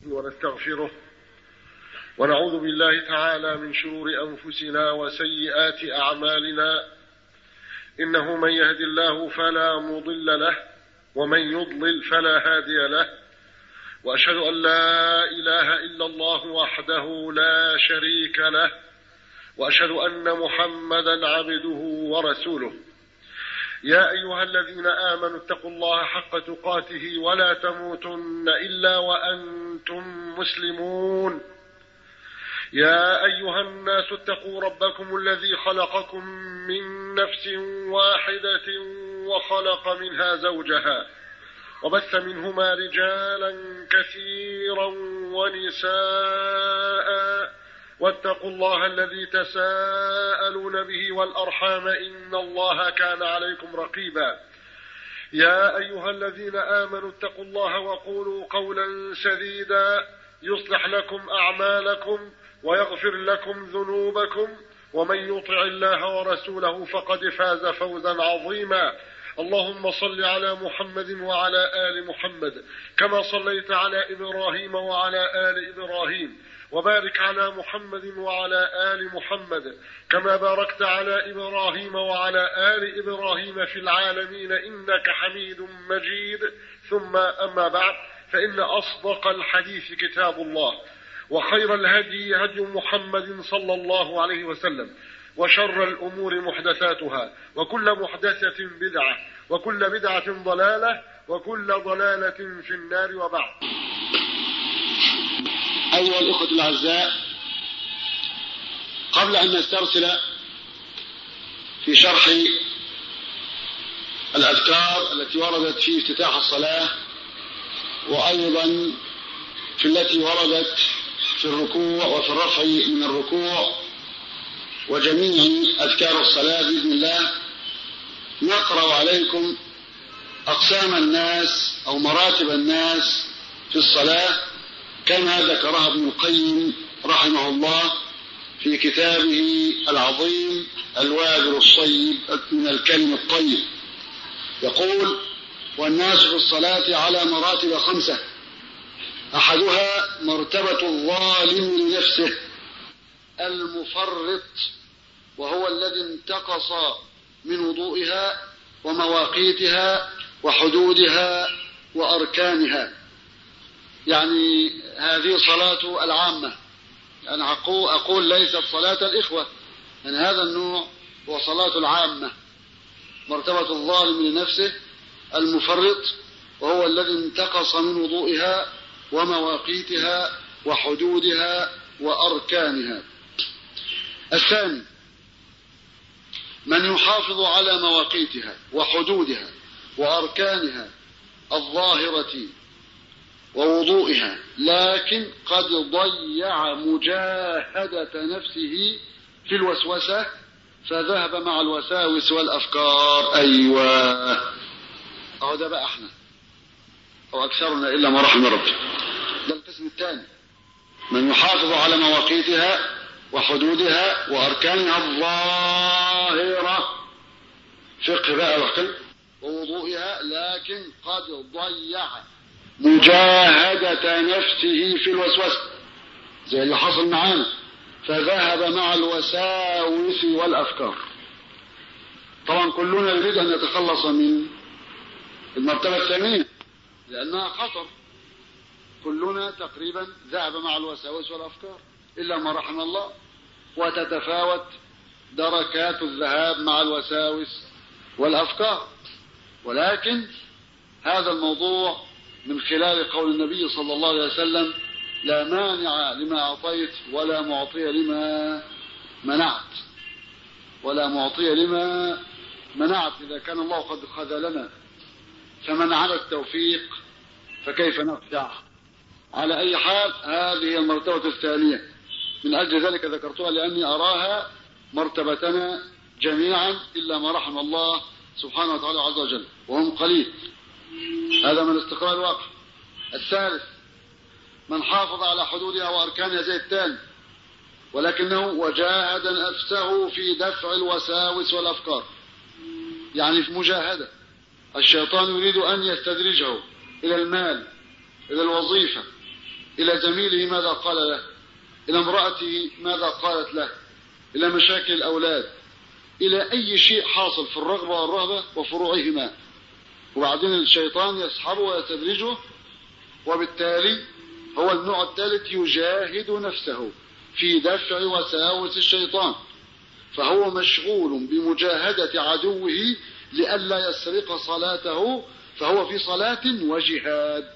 ونستغفره ونعوذ بالله تعالى من شرور انفسنا وسيئات اعمالنا انه من يهد الله فلا مضل له ومن يضلل فلا هادي له واشهد ان لا اله الا الله وحده لا شريك له واشهد ان محمدا عبده ورسوله يا ايها الذين امنوا اتقوا الله حق تقاته ولا تموتن الا وانتم مسلمون يا ايها الناس اتقوا ربكم الذي خلقكم من نفس واحده وخلق منها زوجها وبث منهما رجالا كثيرا ونساء واتقوا الله الذي تساءلون به والارحام ان الله كان عليكم رقيبا يا ايها الذين امنوا اتقوا الله وقولوا قولا سديدا يصلح لكم اعمالكم ويغفر لكم ذنوبكم ومن يطع الله ورسوله فقد فاز فوزا عظيما اللهم صل على محمد وعلى ال محمد كما صليت على ابراهيم وعلى ال ابراهيم وبارك على محمد وعلى ال محمد كما باركت على ابراهيم وعلى ال ابراهيم في العالمين انك حميد مجيد ثم اما بعد فان اصدق الحديث كتاب الله وخير الهدي هدي محمد صلى الله عليه وسلم وشر الامور محدثاتها وكل محدثه بدعه وكل بدعه ضلاله وكل ضلاله في النار وبعد أيها الإخوة الأعزاء قبل أن نسترسل في شرح الأذكار التي وردت في افتتاح الصلاة وأيضا في التي وردت في الركوع وفي الرفع من الركوع وجميع أذكار الصلاة بإذن الله نقرأ عليكم أقسام الناس أو مراتب الناس في الصلاة كما ذكرها ابن القيم رحمه الله في كتابه العظيم الوابل الصيب من الكلم الطيب يقول والناس في الصلاة على مراتب خمسة أحدها مرتبة الظالم لنفسه المفرط وهو الذي انتقص من وضوئها ومواقيتها وحدودها وأركانها يعني هذه صلاة العامة أنا أقول, أقول ليست صلاة الإخوة يعني هذا النوع هو صلاة العامة مرتبة الظالم لنفسه المفرط وهو الذي انتقص من وضوئها ومواقيتها وحدودها وأركانها الثاني من يحافظ على مواقيتها وحدودها وأركانها الظاهرة ووضوئها لكن قد ضيع مجاهدة نفسه في الوسوسة فذهب مع الوساوس والأفكار أيوة أهو ده بقى احنا أو أكثرنا إلا ما رحم ربي ده القسم الثاني من يحافظ على مواقيتها وحدودها وأركانها الظاهرة فقه بقى وقل ووضوئها لكن قد ضيع مجاهدة نفسه في الوسوسة زي اللي حصل معانا فذهب مع الوساوس والأفكار طبعا كلنا يريد أن يتخلص من المرتبة الثانية لأنها خطر كلنا تقريبا ذهب مع الوساوس والأفكار إلا ما رحم الله وتتفاوت دركات الذهاب مع الوساوس والأفكار ولكن هذا الموضوع من خلال قول النبي صلى الله عليه وسلم لا مانع لما أعطيت ولا معطي لما منعت ولا معطي لما منعت إذا كان الله قد خذلنا فمنعنا التوفيق فكيف نخدع على أي حال هذه المرتبة الثانية من أجل ذلك ذكرتها لأني أراها مرتبتنا جميعا إلا ما رحم الله سبحانه وتعالى عز وجل وهم قليل هذا من استقرار الواقع الثالث من حافظ على حدودها وأركانها زي الثاني ولكنه وجاهد نفسه في دفع الوساوس والأفكار يعني في مجاهدة الشيطان يريد أن يستدرجه إلى المال إلى الوظيفة إلى زميله ماذا قال له إلى امرأته ماذا قالت له إلى مشاكل الأولاد إلى أي شيء حاصل في الرغبة والرهبة وفروعهما وبعدين الشيطان يسحبه ويتدرجه وبالتالي هو النوع الثالث يجاهد نفسه في دفع وساوس الشيطان فهو مشغول بمجاهدة عدوه لئلا يسرق صلاته فهو في صلاة وجهاد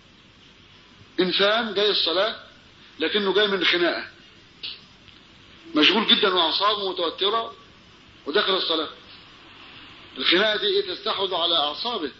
إنسان جاي الصلاة لكنه جاي من خناقة مشغول جدا وأعصابه متوترة ودخل الصلاة الخناقة دي إيه تستحوذ على أعصابه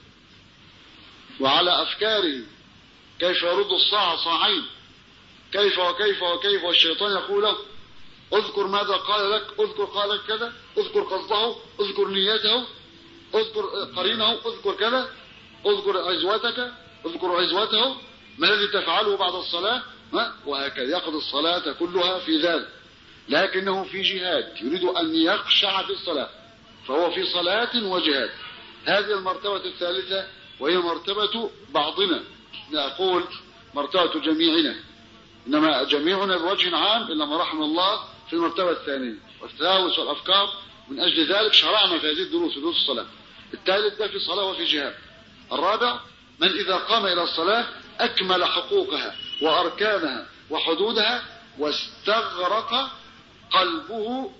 وعلى أفكاره كيف يرد الصاع صاعين كيف وكيف وكيف والشيطان يقول له اذكر ماذا قال لك اذكر قال لك كذا اذكر قصده اذكر نيته اذكر قرينه اذكر كذا اذكر عزوتك اذكر عزوته ما الذي تفعله بعد الصلاة وهكذا يقضي الصلاة كلها في ذلك لكنه في جهاد يريد أن يخشع في الصلاة فهو في صلاة وجهاد هذه المرتبة الثالثة وهي مرتبة بعضنا لا أقول مرتبة جميعنا إنما جميعنا بوجه عام إلا ما رحم الله في المرتبة الثانية والتلاوث والأفكار من أجل ذلك شرعنا في هذه الدروس دروس الصلاة الثالث ده في صلاة وفي جهاد الرابع من إذا قام إلى الصلاة أكمل حقوقها وأركانها وحدودها واستغرق قلبه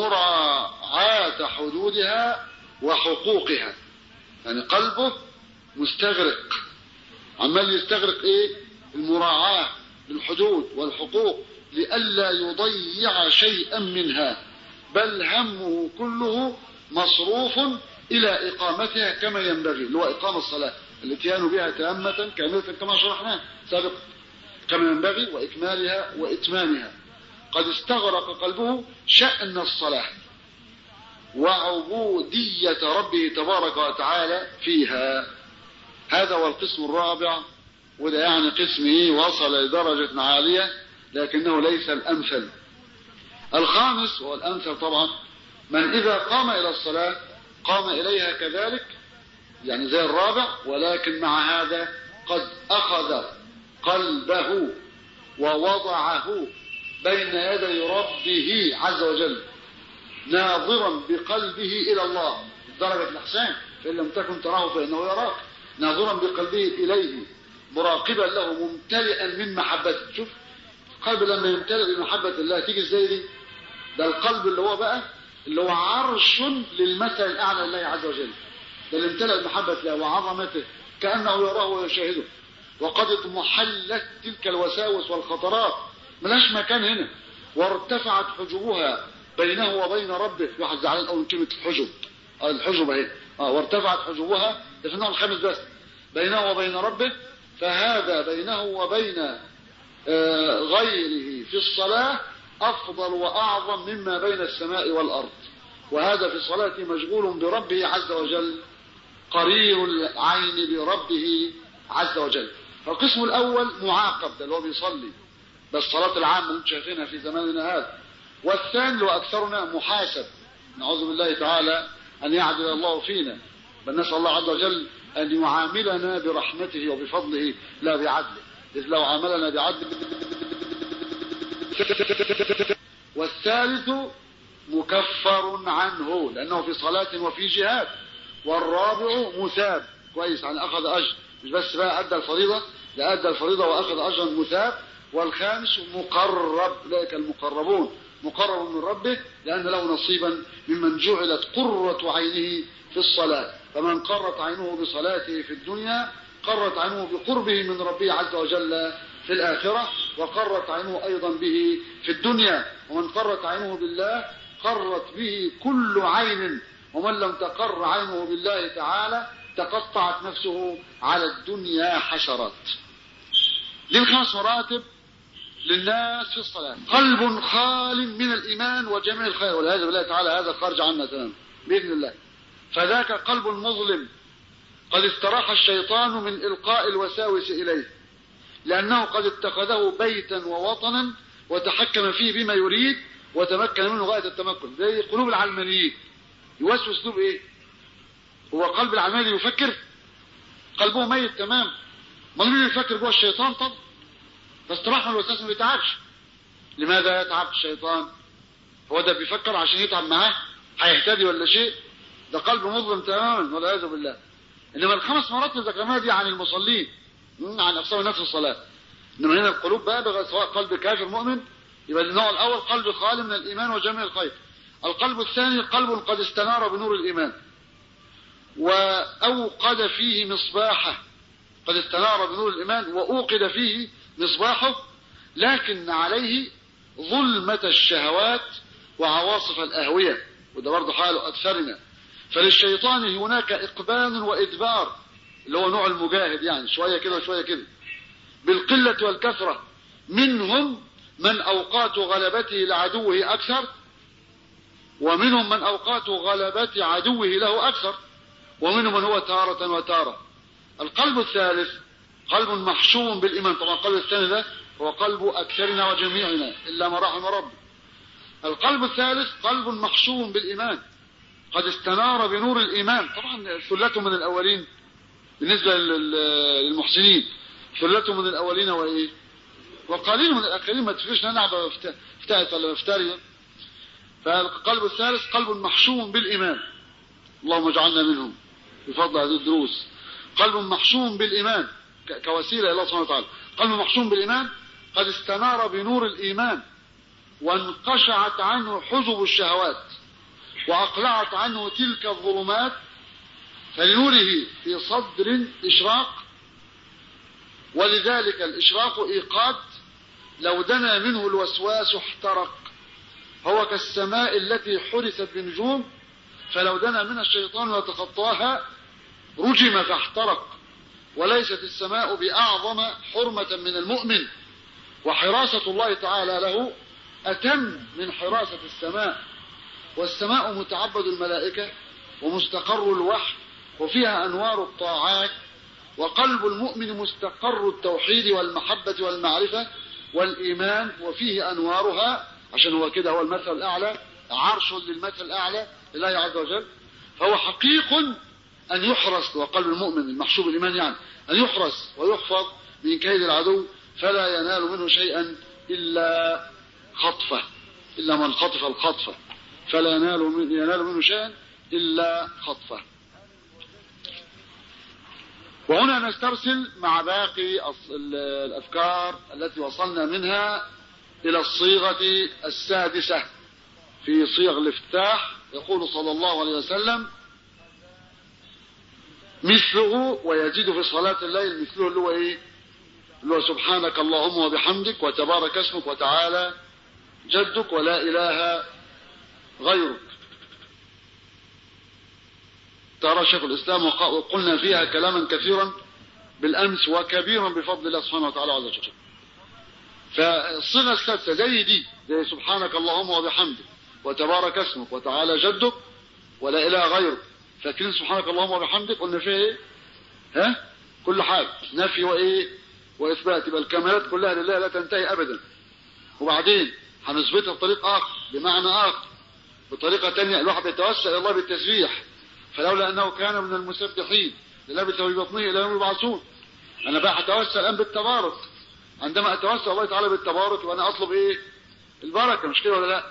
مراعاة حدودها وحقوقها يعني قلبه مستغرق عمال يستغرق ايه المراعاة للحدود والحقوق لئلا يضيع شيئا منها بل همه كله مصروف إلى إقامتها كما ينبغي اللي هو إقامة الصلاة الاتيان بها تامة كاملة كما شرحناه سابقا كما ينبغي وإكمالها وإتمامها قد استغرق قلبه شأن الصلاة وعبودية ربه تبارك وتعالى فيها هذا هو القسم الرابع وده يعني قسم ايه وصل لدرجة عالية لكنه ليس الأمثل الخامس هو الأمثل طبعا من إذا قام إلى الصلاة قام إليها كذلك يعني زي الرابع ولكن مع هذا قد أخذ قلبه ووضعه بين يدي ربه عز وجل ناظرا بقلبه إلى الله درجة الإحسان فإن لم تكن تراه فإنه يراك ناظرا بقلبه إليه مراقبا له ممتلئا من محبته شوف القلب لما يمتلئ بمحبة الله تيجي ازاي دي ده القلب اللي هو بقى اللي هو عرش للمثل الأعلى لله عز وجل ده اللي امتلأ بمحبة الله وعظمته كأنه يراه ويشاهده وقد اضمحلت تلك الوساوس والخطرات ملاش مكان هنا وارتفعت حجبها بينه وبين ربه واحد زعلان قوي من كلمة الحجب اه الحجب اهي اه وارتفعت حجبها ده في النوع الخامس بس بينه وبين ربه فهذا بينه وبين آه غيره في الصلاة أفضل وأعظم مما بين السماء والأرض وهذا في الصلاة مشغول بربه عز وجل قرير العين بربه عز وجل فالقسم الأول معاقب ده اللي هو بيصلي بس صلاة العامة اللي شايفينها في زماننا هذا والثاني وأكثرنا محاسب نعوذ بالله تعالى أن يعدل الله فينا بل نسأل الله عز وجل أن يعاملنا برحمته وبفضله لا بعدله إذ لو عاملنا بعدل والثالث مكفر عنه لأنه في صلاة وفي جهاد والرابع مثاب كويس يعني أخذ أجر مش بس بقى أدى الفريضة ده أدى الفريضة وأخذ أجرا مثاب والخامس مقرب أولئك المقربون مقرب من ربه لأن له نصيبا ممن جعلت قرة عينه في الصلاة فمن قرت عينه بصلاته في الدنيا قرت عينه بقربه من ربه عز وجل في الآخرة وقرت عينه أيضا به في الدنيا ومن قرت عينه بالله قرت به كل عين ومن لم تقر عينه بالله تعالى تقطعت نفسه على الدنيا حشرات دي الخمس مراتب للناس في الصلاة قلب خال من الإيمان وجميع الخير والعياذ بالله تعالى هذا خارج عنا تمام بإذن الله فذاك قلب مظلم قد استراح الشيطان من إلقاء الوساوس إليه لأنه قد اتخذه بيتا ووطنا وتحكم فيه بما يريد وتمكن منه غاية التمكن زي قلوب العلمانيين يوسوس له بإيه هو قلب العلماني يفكر قلبه ميت تمام ما مين يفكر جوه الشيطان طب فاستراح من الوسواس ما بيتعبش لماذا يتعب الشيطان هو ده بيفكر عشان يتعب معاه هيهتدي ولا شيء ده قلب مظلم تماما والعياذ بالله انما الخمس مرات اللي ذكرناها دي عن المصلين عن اقسام الناس في الصلاه انما هنا القلوب بقى سواء قلب كافر مؤمن يبقى النوع الاول قلب خالي من الايمان وجميع الخير القلب الثاني قلب قد استنار بنور الايمان واوقد فيه مصباحه قد استنار بنور الايمان واوقد فيه مصباحه لكن عليه ظلمة الشهوات وعواصف الأهوية وده برضه حال أكثرنا فللشيطان هناك إقبال وإدبار اللي هو نوع المجاهد يعني شوية كده وشوية كده بالقلة والكثرة منهم من أوقات غلبته لعدوه أكثر ومنهم من أوقات غلبة عدوه له أكثر ومنهم من هو تارة وتارة القلب الثالث قلب محشوم بالإيمان طبعا القلب الثاني ده هو قلب أكثرنا وجميعنا إلا ما رحم ربي القلب الثالث قلب محشوم بالإيمان قد استنار بنور الإيمان طبعا ثلة من الأولين بالنسبة للمحسنين ثلة من الأولين وإيه وقليل من الآخرين ما تفكرش أنا أعبى افتأت ولا مفترية فالقلب الثالث قلب محشوم بالإيمان اللهم اجعلنا منهم بفضل هذه الدروس قلب محشوم بالإيمان كوسيلة إلى الله سبحانه وتعالى قلب محشوم بالإيمان قد استنار بنور الإيمان وانقشعت عنه حجب الشهوات وأقلعت عنه تلك الظلمات فلنوره في صدر إشراق ولذلك الإشراق إيقاد لو دنا منه الوسواس احترق هو كالسماء التي حرست بنجوم فلو دنا منها الشيطان ويتخطاها رجم فاحترق وليست السماء بأعظم حرمة من المؤمن وحراسة الله تعالى له أتم من حراسة السماء والسماء متعبد الملائكة ومستقر الوحي وفيها أنوار الطاعات وقلب المؤمن مستقر التوحيد والمحبة والمعرفة والإيمان وفيه أنوارها عشان هو كده هو المثل الأعلى عرش للمثل الأعلى لله عز وجل فهو حقيق أن يحرس وقلب المؤمن المحشوب الإيمان يعني أن يحرس ويحفظ من كيد العدو فلا ينال منه شيئا إلا خطفة إلا من خطف الخطفة فلا ينال, من ينال منه شيئا إلا خطفة وهنا نسترسل مع باقي الأفكار التي وصلنا منها إلى الصيغة السادسة في صيغ الافتتاح يقول صلى الله عليه وسلم مثله ويزيد في صلاة الليل مثله اللي هو ايه اللي هو سبحانك اللهم وبحمدك وتبارك اسمك وتعالى جدك ولا اله غيرك ترى شيخ الاسلام وقلنا فيها كلاما كثيرا بالامس وكبيرا بفضل الله سبحانه وتعالى عز وجل فالصيغه السادسه زي دي زي سبحانك اللهم وبحمدك وتبارك اسمك وتعالى جدك ولا اله غيرك فاكرين سبحانك اللهم وبحمدك قلنا فيها ايه ها كل حاجه نفي وايه واثبات يبقى الكمالات كلها لله لا تنتهي ابدا وبعدين هنثبتها بطريق اخر بمعنى اخر بطريقه ثانيه الواحد يتوسل الى الله بالتسبيح فلولا انه كان من المسبحين للبث في بطنه الى يوم يبعثون انا بقى هتوسل الان بالتبارك عندما اتوسل الله تعالى بالتبارك وانا اطلب ايه البركه مش كده ولا لا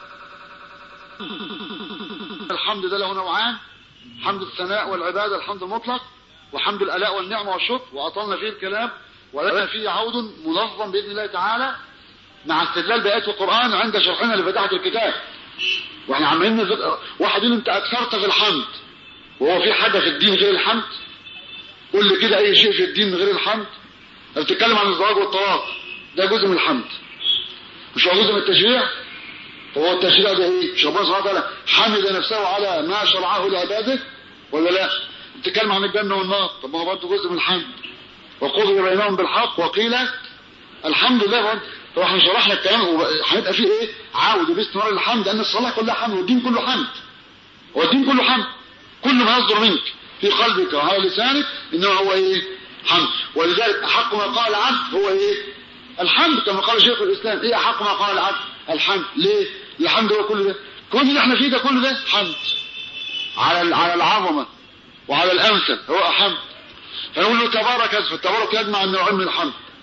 الحمد ده له نوعان حمد الثناء والعبادة الحمد المطلق وحمد الألاء والنعمة والشكر وأطلنا فيه الكلام ولنا فيه عود منظم بإذن الله تعالى مع استدلال بآيات القرآن عند شرحنا لفتحة الكتاب واحنا عمالين واحد يقول انت اكثرت في الحمد وهو في حاجة في الدين غير الحمد قول لي كده اي شيء في الدين غير الحمد بتتكلم عن الزواج والطلاق ده جزء من الحمد مش هو جزء من التشريع طب هو التشريع ده ايه مش ربنا سبحانه وتعالى حمد نفسه على ما شرعه لعباده ولا لا بتتكلم عن الجنه والنار طب ما هو برضه جزء من الحمد وقضي بينهم بالحق وقيل الحمد لله طب احنا شرحنا الكلام هيبقى فيه ايه عاود باستمرار الحمد ان الصلاه كلها حمد والدين كله حمد هو الدين كله حمد كل ما يصدر منك في قلبك وعلى لسانك انما هو ايه حمد ولذلك احق ما قال العبد هو ايه الحمد كما قال شيخ الاسلام ايه احق ما قال العبد الحمد ليه الحمد هو كل ده كل اللي احنا فيه ده كل ده حمد على على العظمه وعلى الامثل هو حمد فنقول له تبارك اسف التبارك يجمع النوعين من الحمد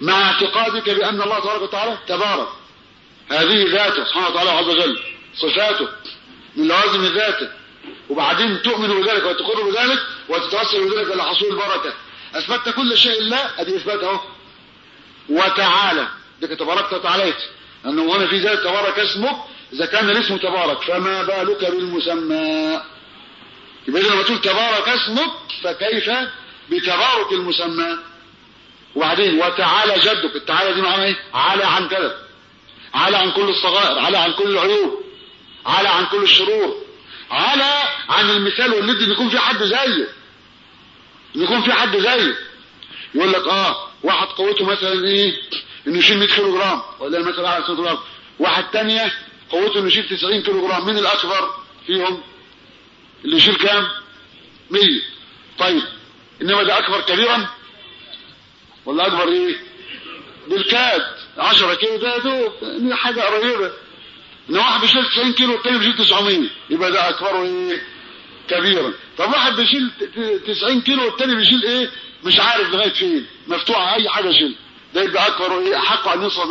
مع اعتقادك بأن الله تبارك وتعالى تبارك هذه ذاته سبحانه وتعالى عز وجل صفاته من لوازم ذاته وبعدين تؤمن بذلك وتقر بذلك وتتوسل بذلك الى حصول البركه اثبتت كل شيء لله ادي اثبات اهو وتعالى ديك تباركت وتعاليت انه هنا في ذلك تبارك اسمك اذا كان الاسم تبارك فما بالك بالمسمى يبقى لما تقول تبارك اسمك فكيف بتبارك المسمى وبعدين وتعالى جدك التعالى دي معناها ايه عالى عن كذا عالى عن كل الصغائر عالى عن كل العيوب عالى عن كل الشرور عالى عن المثال والند ان يكون في حد زيه ان يكون في حد زيه يقول لك اه واحد قوته مثلا ايه انه يشيل 100 كيلو جرام ولا مثلا على 100 جرام واحد تانية قوته انه يشيل 90 كيلو جرام مين الاكبر فيهم اللي يشيل كام 100 طيب انما ده اكبر كبيرا ولا اكبر ايه بالكاد 10 كيلو ده دوب حاجه قريبه ان واحد بيشيل 90 كيلو والتاني بيشيل 900 يبقى ده اكبره ايه كبيرا طب واحد بيشيل 90 كيلو والتاني بيشيل ايه مش عارف لغايه فين مفتوحه اي حاجه يشيل ده يبقى اكبره ايه احق ان يوصل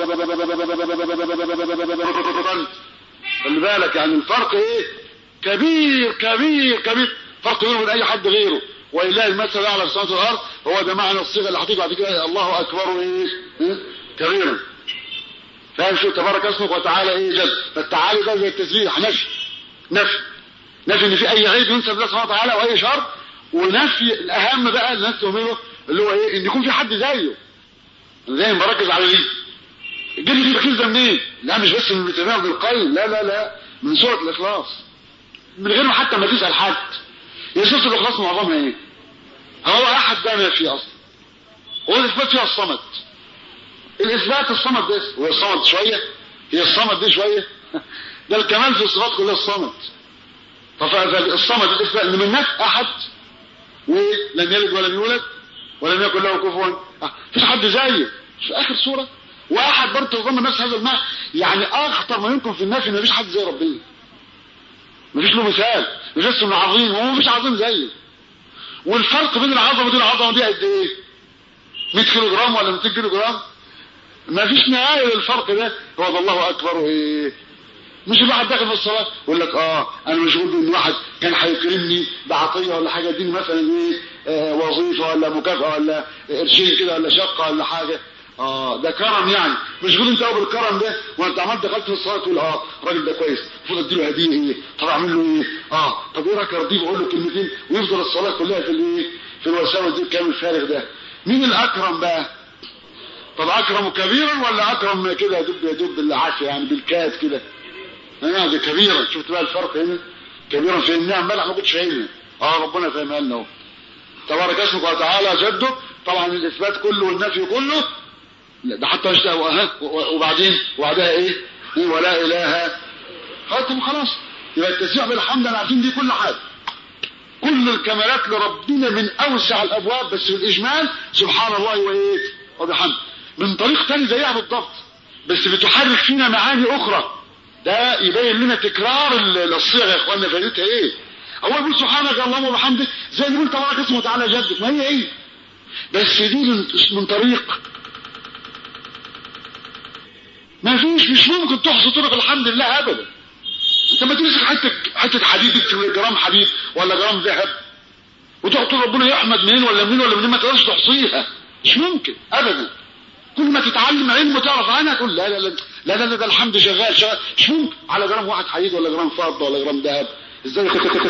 خلي بالك يعني الفرق ايه كبير كبير كبير فرق بينه وبين اي حد غيره ولله المثل الاعلى في السماوات والارض هو ده معنى الصيغه اللي هتيجي بعد كده الله اكبر ايه كبيرا فاهم شو تبارك اسمك وتعالى ايه جل فالتعالي ده زي التسبيح نفي نفي نفي ان في اي عيب ينسب لله سبحانه وتعالى واي شر ونفي الاهم بقى اللي الناس تؤمنه اللي هو ايه ان يكون في حد زيه انا دايما بركز على دي جيب لي التركيز ده منين؟ لا مش بس من ابن ابن القيم لا لا لا من سوره الاخلاص من غير ما حتى ما تسال حد هي سوره الاخلاص معظمها ايه؟ هو احد ده ما فيه اصلا هو الاثبات فيها الصمد الاثبات الصمد ده هو الصمد شويه هي الصمد دي شويه ده الكمال في الصفات كلها الصمد فالصمد الاثبات ان من نفس احد ولم يلد ولم يولد ولم يكن له كفوا مفيش حد زيه في اخر سوره واحد برضه تظن نفس هذا المعنى يعني اخطر ما يمكن في النفي ان مفيش حد زي ربنا مفيش له مثال مش بس انه عظيم هو مفيش عظيم زيه والفرق بين العظمه دي والعظمه دي قد ايه 100 كيلو جرام ولا 200 كيلو جرام ما فيش نهايه للفرق ده هو ده الله اكبر وايه مش الواحد داخل في الصلاه يقول لك اه انا مشغول بان واحد كان هيكرمني بعطيه ولا حاجه اديني مثلا ايه آه وظيفه ولا مكافاه ولا قرشين كده ولا شقه ولا حاجه اه ده كرم يعني مشغول انت قوي بالكرم ده وانت عمال دخلت في الصلاه تقول اه الراجل ده كويس المفروض اديله هديه ايه طب اعمل له ايه اه طب ايه رايك ارضيه واقول له كلمتين ويفضل الصلاه كلها في الايه في الوساوس دي الكلام الفارغ ده مين الاكرم بقى طب اكرم كبيرا ولا اكرم كده يدب يدب العافيه يعني بالكاد كده اه ده كبيرا شفت بقى الفرق هنا كبيرا في النعم امبارح ما كنتش فاهمها اه ربنا فاهمها لنا اهو تبارك اسمك وتعالى جدك طبعا الاثبات كله والنفي كله لا ده حتى اشتهى وبعدين وبعدها ايه ولا اله خلاص خلاص يبقى التسبيح بالحمد انا عارفين دي كل حاجه كل الكمالات لربنا من اوسع الابواب بس في الاجمال سبحان الله وايه وبحمد من طريق تاني زيها بالضبط بس بتحرك فينا معاني اخرى ده يبين لنا تكرار الصيغه يا اخوانا فائدتها ايه هو يقول سبحانك اللهم وبحمدك زي اللي يقول تبارك اسمه وتعالى جدك ما هي ايه بس دي من, من طريق ما فيش مش ممكن تحصي طرق الحمد لله ابدا انت ما تمسك حته حته حديد جرام حديد ولا جرام ذهب وتقعد تقول ربنا يحمد منين ولا منين ولا منين ما تقدرش تحصيها مش ممكن ابدا كل ما تتعلم علم وتعرف عنها تقول لا لا لا لا لا, لا ده الحمد شغال شغال مش ممكن على جرام واحد حديد ولا جرام فضه ولا جرام ذهب ازاي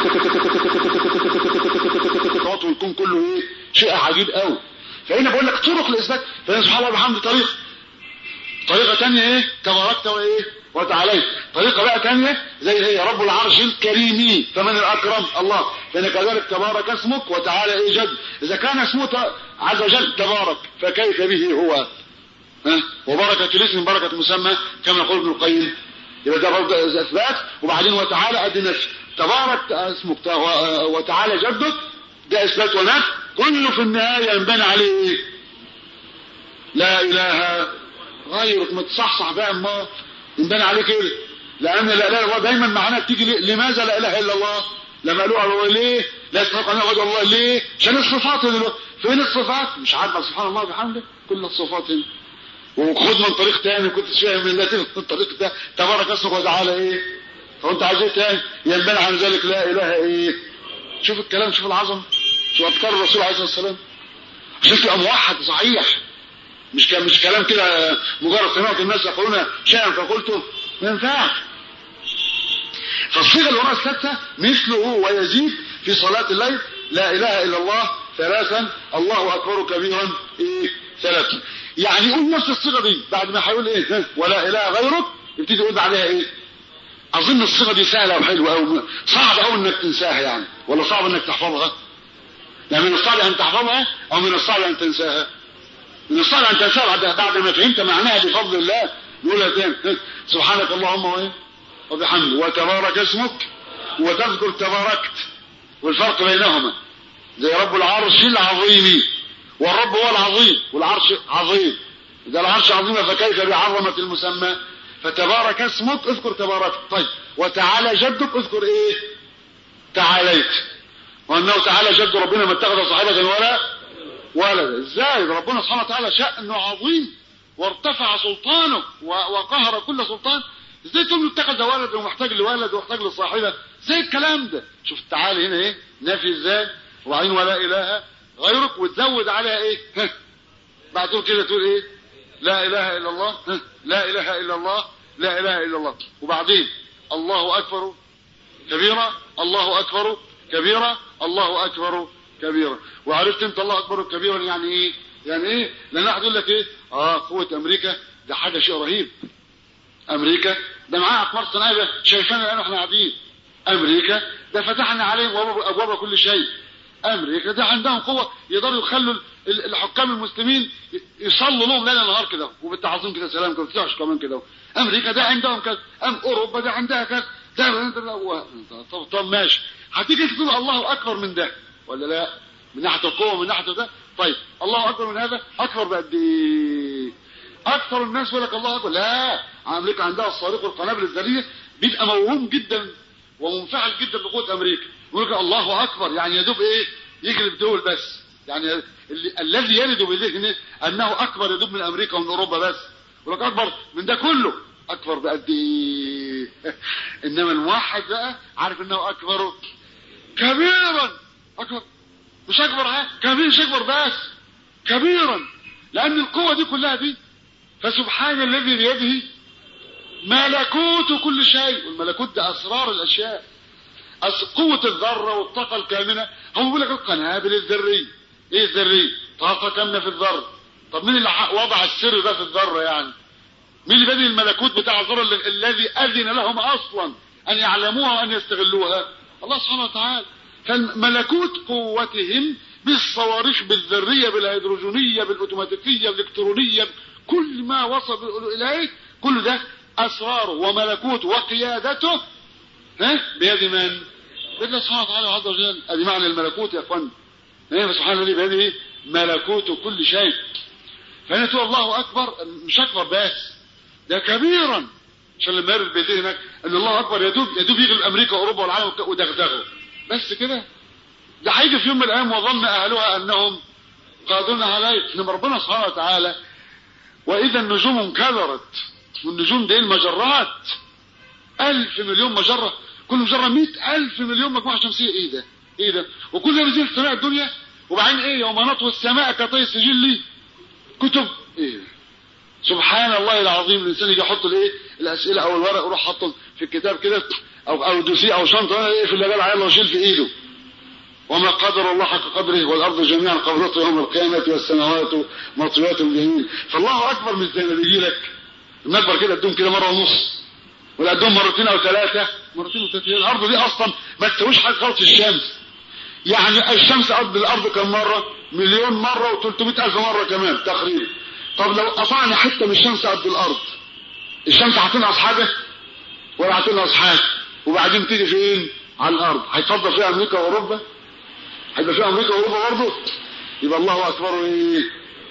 خطوه يكون كله ايه شيء عجيب قوي فهنا بقول لك طرق الاثبات فهنا سبحان الله وبحمده طريقه طريقه ثانيه ايه تباركت وايه وتعاليت طريقه بقى ثانيه زي هي رب العرش الكريم فمن الاكرم الله فان كذلك تبارك اسمك وتعالى ايه جد اذا كان اسمه عز وجل تبارك فكيف به هو ها وبركه الاسم بركه مسمى كما يقول ابن القيم يبقى ده برضه اثبات وبعدين وتعالى ادي نفس تبارك اسمك وتعالى جدك ده اثبات ونفي كله في النهايه ينبني عليه ايه لا اله غيرك ما تصحصح بقى ما ينبني عليه كده لان لا اله الا الله دايما معناها بتيجي لماذا لا اله الا الله لما قالوا الله ليه لا يستحق ان يعبد الله ليه عشان الصفات دلوقتي فين الصفات مش عارفه سبحان الله وبحمده كل الصفات هنا وخد من طريق تاني كنت فاهم من ده من طريق ده تبارك اسمك وتعالى ايه هو انت عايز ايه تاني ينبني عن ذلك لا اله ايه شوف الكلام شوف العظمه شوف اذكار الرسول عليه الصلاه والسلام عشان تبقى موحد صحيح مش كلام مش كلام كده مجرد سمعت الناس يقولون شيئا فقلته ما ينفعش فالصيغه اللي وراء السادسه مثله ويزيد في صلاه الليل لا اله الا الله ثلاثا الله اكبر كبيرا ايه ثلاثا يعني يقول نفس الصيغه دي بعد ما هيقول ايه ولا اله غيرك يبتدي يقول بعدها ايه اظن الصيغه دي سهله وحلوه قوي صعب قوي انك تنساها يعني ولا صعب انك تحفظها يعني من الصعب ان تحفظها او من الصعب ان تنساها من الصعب ان تنساها بعد بعد ما فهمت معناها بفضل الله نقولها تاني سبحانك اللهم وايه وبحمده وتبارك اسمك وتذكر تباركت والفرق بينهما زي رب العرش العظيم والرب هو العظيم والعرش عظيم إذا العرش عظيم فكيف بعظمة المسمى فتبارك اسمك اذكر تبارك طيب وتعالى جدك اذكر ايه تعاليت وانه تعالى جد ربنا ما اتخذ صاحبة ولا ولد ازاي ربنا سبحانه وتعالى شأنه عظيم وارتفع سلطانه وقهر كل سلطان ازاي تقول له اتخذ ولد ومحتاج لولد ومحتاج لصاحبه زي الكلام ده شوف تعالى هنا ايه نفي ازاي وبعدين ولا اله غيرك وتزود عليها ايه بعد كده تقول ايه لا اله الا الله لا اله الا الله لا اله الا الله وبعدين الله اكبر كبيرا الله اكبر كبيرا الله اكبر كبيرا وعرفت انت الله اكبر كبيرا يعني ايه يعني ايه لان واحد يقول لك ايه اه قوه امريكا ده حاجه شيء رهيب امريكا ده معاها اقمار صناعيه شايفانا الان واحنا قاعدين امريكا ده فتحنا عليهم ابواب كل شيء امريكا ده عندهم قوه يقدروا يخلوا الحكام المسلمين يصلوا لهم ليل نهار كده وبالتعظيم كده سلام كده بتطلعش كمان كده امريكا ده عندهم كذا ام اوروبا ده عندها كذا ده طب, طب ماشي هتيجي تقول الله اكبر من ده ولا لا من ناحيه القوه من ناحيه ده طيب الله اكبر من هذا اكبر بقد ايه اكثر الناس يقول لك الله اكبر لا امريكا عندها الصواريخ والقنابل الذريه بيبقى موهوم جدا ومنفعل جدا بقوه امريكا يقول لك الله اكبر يعني يدوب ايه يجلب دول بس يعني اللي الذي يرد بذهنه انه اكبر يدوب من امريكا ومن اوروبا بس يقول لك اكبر من ده كله اكبر بقد ايه انما الموحد بقى عارف انه اكبر كبيرا اكبر مش اكبر ها كبير مش اكبر بس كبيرا لان القوه دي كلها دي فسبحان الذي بيده ملكوت كل شيء والملكوت ده اسرار الاشياء قوة الذرة والطاقة الكامنة هو بيقول لك القنابل الذرية ايه الذرية طاقة كامنة في الذرة طب مين اللي وضع السر ده في الذرة يعني مين اللي بني الملكوت بتاع الذرة الذي اذن لهم اصلا ان يعلموها وان يستغلوها الله سبحانه وتعالى فملكوت قوتهم بالصواريخ بالذرية بالهيدروجينية بالاوتوماتيكية بالالكترونية كل ما وصل اليه كل ده اسراره وملكوته وقيادته ها بيد من بيد الله سبحانه وتعالى عز وجل ادي معنى الملكوت يا اخوان ايه سبحان الله بيده ملكوت كل شيء فهنا تقول الله اكبر مش اكبر بس ده كبيرا عشان لما يرد بذهنك ان الله اكبر يدوب يدوب يغلب امريكا واوروبا والعالم ودغدغه بس كده ده هيجي في يوم من الايام وظن اهلها انهم قادرون عليه انما ربنا سبحانه وتعالى واذا النجوم انكدرت والنجوم دي المجرات ألف مليون مجرة كل مجرة مئة ألف مليون مجموعة شمسية إيه ده إيه ده وكل ده نزل سماء الدنيا وبعدين إيه يوم نطوي السماء كطي السجل لي كتب إيه ده سبحان الله العظيم الإنسان يجي يحط الإيه الأسئلة أو الورق يروح حطه في الكتاب كده أو أو دوسيه أو شنطة إيه في اللي جال عليه وشيل في إيده وما قدر الله حق قدره والأرض جميعا قبضته يوم القيامة والسماوات مطويات اليمين فالله أكبر من زي ما بيجي لك المكبر كده ادوم كده مرة ونص ولا ادوم مرتين او ثلاثة مرتين وثلاثة الارض دي اصلا ما تسويش حاجة خالص الشمس يعني الشمس قد الارض كم مرة مليون مرة و300 الف مرة كمان تقريبا طب لو قطعنا حتة من الشمس قد الارض الشمس هتنقص حاجة ولا هتنقص حاجة وبعدين تيجي فين على الارض هيتفضل فيها امريكا واوروبا هيبقى فيها امريكا واوروبا برضه يبقى الله اكبر ايه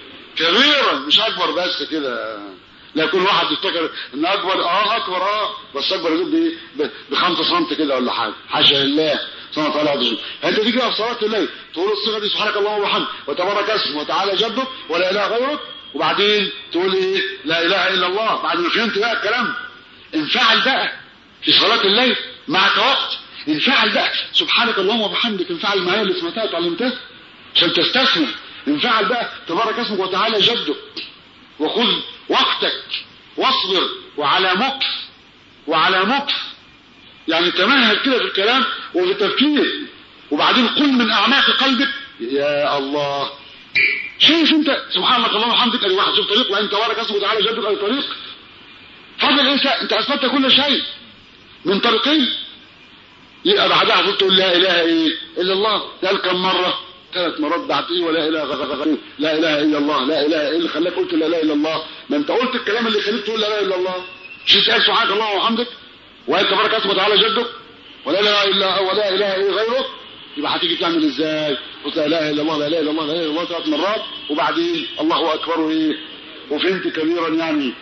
كبيرا مش اكبر بس كده لا كل واحد يفتكر ان اكبر اه اكبر اه بس اكبر يقول بايه بخمسة سم كده ولا حاجه حاشا لله سبحانه وتعالى عز وجل انت تيجي في صلاه الليل تقول الصيغه دي سبحانك اللهم وبحمدك وتبارك اسمك وتعالى جدك ولا اله غيرك وبعدين تقول ايه لا اله الا الله بعد ما فهمت بقى الكلام انفعل بقى في صلاه الليل معك وقت انفعل بقى سبحانك اللهم وبحمدك انفعل معايا اللي سمعتها وتعلمتها عشان تستثمر انفعل بقى تبارك اسمك وتعالى جدك وخذ وقتك واصبر وعلى مكث وعلى مكث يعني تمهل كده في الكلام وفي التفكير وبعدين قل من اعماق قلبك يا الله شايف انت سبحان الله اللهم وبحمدك ادي واحد شوف طريق وانت وراك اسمه تعالى جدك ادي طريق فضل انت انت اثبتت كل شيء من طريقين يبقى بعدها قلت تقول لا اله ايه الا الله قال كم مره ثلاث مرات بعد ايه ولا اله غير لا اله الا الله لا اله ايه اللي خلاك قلت لا اله الا الله ما انت قلت الكلام اللي خليك تقول لا اله الا الله مش قال سبحانك اللهم وبحمدك وانت تبارك اسمه تعالى جدك ولا اله الا ولا اله ايه غيرك يبقى هتيجي تعمل ازاي قلت لا اله الا الله لا اله الا الله لا اله الا الله ثلاث مرات وبعدين الله اكبر ايه وفهمت كبيرا يعني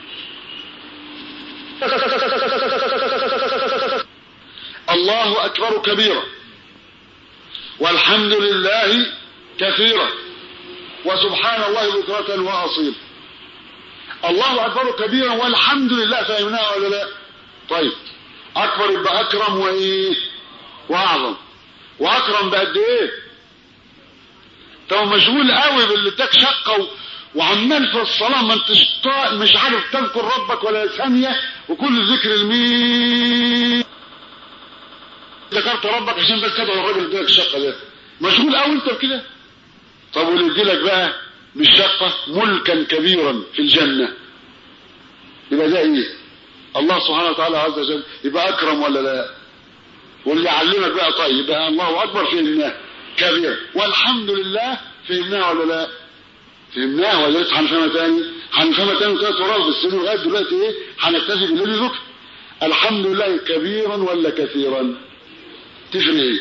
الله اكبر كبيرا والحمد لله كثيرا وسبحان الله بكرة وأصيل الله أكبر كبيرا والحمد لله فهمناها ولا لا طيب أكبر يبقى أكرم وإيه وأعظم وأكرم بقد إيه طب مشغول قوي باللي اداك شقة وعمال في الصلاة ما انتش مش عارف تذكر ربك ولا ثانية وكل ذكر المين ذكرت ربك عشان بس تدعو الراجل اداك الشقه ده مشغول قوي انت بكده طب واللي يديلك بقى مش شقه ملكا كبيرا في الجنه يبقى ده ايه الله سبحانه وتعالى عز وجل يبقى اكرم ولا لا واللي يعلمك بقى طيب يبقى الله اكبر فهمناه كبير والحمد لله فهمناه ولا لا فهمناه ولا لسه هنفهمها تاني هنفهمها تاني ثلاث مرات بس لغايه دلوقتي ايه هنكتفي بالذي ذكر الحمد لله كبيرا ولا كثيرا تفرق ايه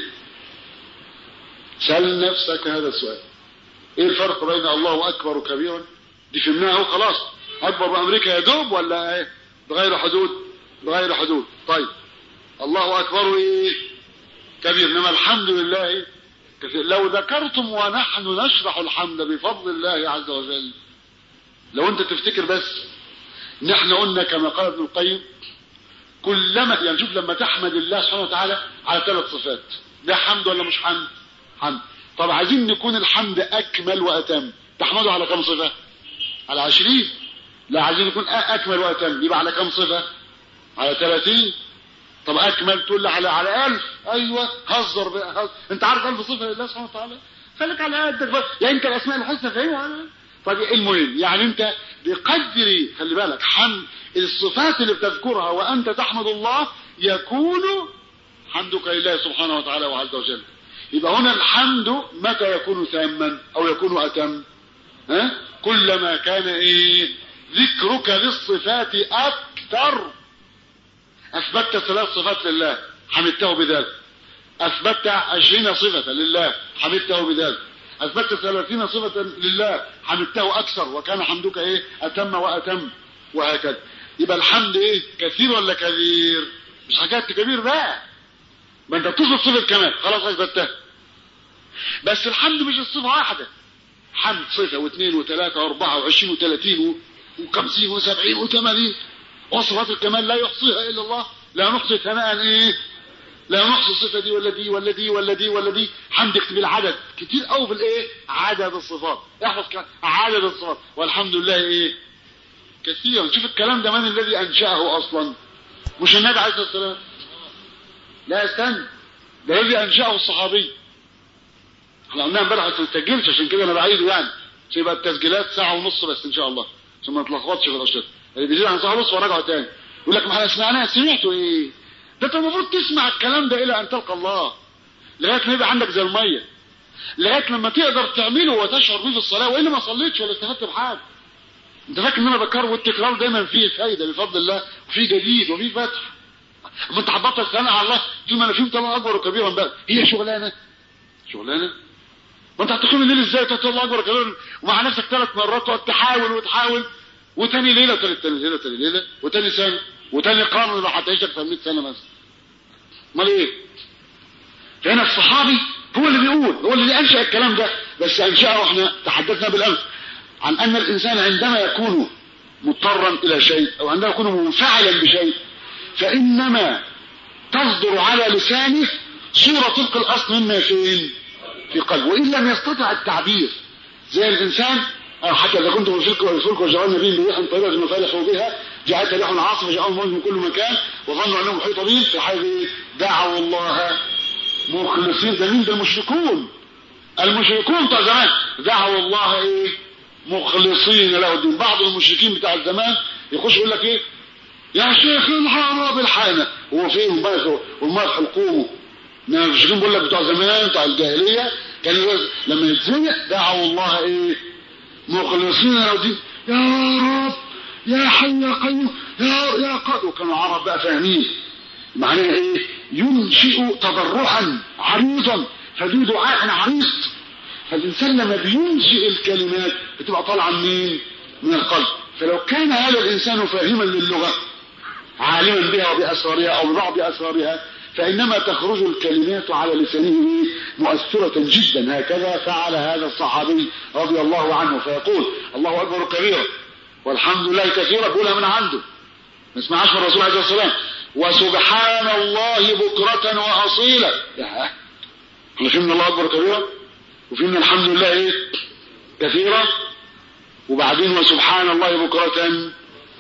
سأل نفسك هذا السؤال ايه الفرق بين الله اكبر وكبيرا دي فهمناها خلاص اكبر بامريكا يدوب ولا ايه بغير حدود بغير حدود طيب الله اكبر ايه كبير انما الحمد لله كثير لو ذكرتم ونحن نشرح الحمد بفضل الله عز وجل لو انت تفتكر بس نحن قلنا كما قال ابن القيم كلما يعني شوف لما تحمد الله سبحانه وتعالى على ثلاث صفات ده حمد ولا مش حمد حمد طب عايزين نكون الحمد اكمل واتم تحمده على كم صفه على عشرين لا عايزين نكون اكمل واتم يبقى على كم صفه على ثلاثين طب اكمل تقول لي على على ألف ايوه هزر بقى هزر. انت عارف ألف صفه لله سبحانه وتعالى خليك على قدك بقى يعني انت الاسماء الحسنى فاهمها طب المهم يعني انت بقدر خلي بالك حمد الصفات اللي بتذكرها وانت تحمد الله يكون حمدك لله سبحانه وتعالى وعز وجل يبقى هنا الحمد متى يكون تاما او يكون اتم ها كلما كان ايه ذكرك للصفات اكثر اثبتت ثلاث صفات لله حمدته بذلك اثبتت عشرين صفة لله حمدته بذلك اثبتت ثلاثين صفة لله حمدته اكثر وكان حمدك ايه اتم واتم وهكذا يبقى الحمد ايه كثير ولا كبير مش حكايه كبير بقى ما انت بتصف صفه كمان خلاص اثبتها بس الحمد مش الصفه واحده حمد صفه واثنين وثلاثه واربعه وعشرين وثلاثين وخمسين وسبعين وثمانين وصفات الكمال لا يحصيها الا الله لا نحصي ثناء ايه لا نحصي الصفه دي ولا دي ولا دي ولا دي ولا دي حمد اكتب العدد كتير قوي في الايه عدد الصفات احفظ كلام عدد الصفات والحمد لله ايه كثيرا شوف الكلام ده من الذي انشاه اصلا مش النبي عليه الصلاه والسلام لا استنى ده الذي انشاه الصحابي احنا قلنا امبارح ما تسجلش عشان كده انا بعيده يعني عشان يبقى التسجيلات ساعه ونص بس ان شاء الله عشان ما نتلخبطش في الاشياء اللي بيزيد عن ساعه ونص وراجعه تاني يقول لك ما احنا سمعناها سمعتوا ايه ده انت المفروض تسمع الكلام ده الى ان تلقى الله لغايه ما يبقى عندك زي الميه لغايه لما تقدر تعمله وتشعر بيه في الصلاه والا ما صليتش ولا استفدت بحاجه انت فاكر ان انا بكر والتكرار دايما فيه فايده بفضل الله وفيه جديد وفيه فتح اما انت هتبطل ثناء على الله تقول ما انا فهمت الله اكبر وكبيرا بقى هي شغلانه شغلانه وانت هتقوم الليل ازاي تقول الله اكبر وكبيرا ومع نفسك ثلاث مرات تقعد تحاول وتحاول وتاني ليله وتالت تاني ليله وتاني ليله وتاني سنه وتاني قرن اللي هتعيش اكثر من 100 سنه مثلا امال ايه فهنا الصحابي هو اللي بيقول هو اللي انشا الكلام ده بس انشاه واحنا تحدثنا بالامس عن ان الانسان عندما يكون مضطرا الى شيء او عندما يكون منفعلا بشيء فانما تصدر على لسانه صورة طبق الاصل مما فين في قلبه وان لم يستطع التعبير زي الانسان أو حتى اذا كنتم في الفلك والفلك وجعلنا بهم بريح طيبه مفارق بها جاءت ريح عاصفه جاءهم موج من كل مكان وظنوا انهم محيط بهم في حال ايه دعوا الله مخلصين ده مين ده المشركون المشركون بتاع زمان دعوا الله ايه مخلصين له الدين بعض المشركين بتاع الزمان يخش يقول لك ايه يا شيخ الحاره بالحانه هو فين ومالك ومالك حلقومه ما المشركين بيقول لك بتوع زمان بتاع الجاهليه كانوا لما يتزنق دعوا الله ايه مخلصين له الدين يا رب يا حي يا قيوم يا يا قد وكانوا عرب بقى فاهمين معناها ايه ينشئ تضرعا عريضا فدي دعاء عريض فالإنسان لما بينشئ الكلمات بتبقى طالعة منين من القلب فلو كان هذا الإنسان فاهما للغة عالما بها وبأسرارها أو ببعض أسرارها فإنما تخرج الكلمات على لسانه مؤثرة جدا هكذا فعل هذا الصحابي رضي الله عنه فيقول الله أكبر كبيرا والحمد لله كثيرا بقولها من عنده ما اسمعهاش من الرسول عليه الصلاة والسلام وسبحان الله بكرة وأصيلا احنا فهمنا الله أكبر كبيرا وفهمنا الحمد لله ايه كثيرا وبعدين وسبحان الله بكرة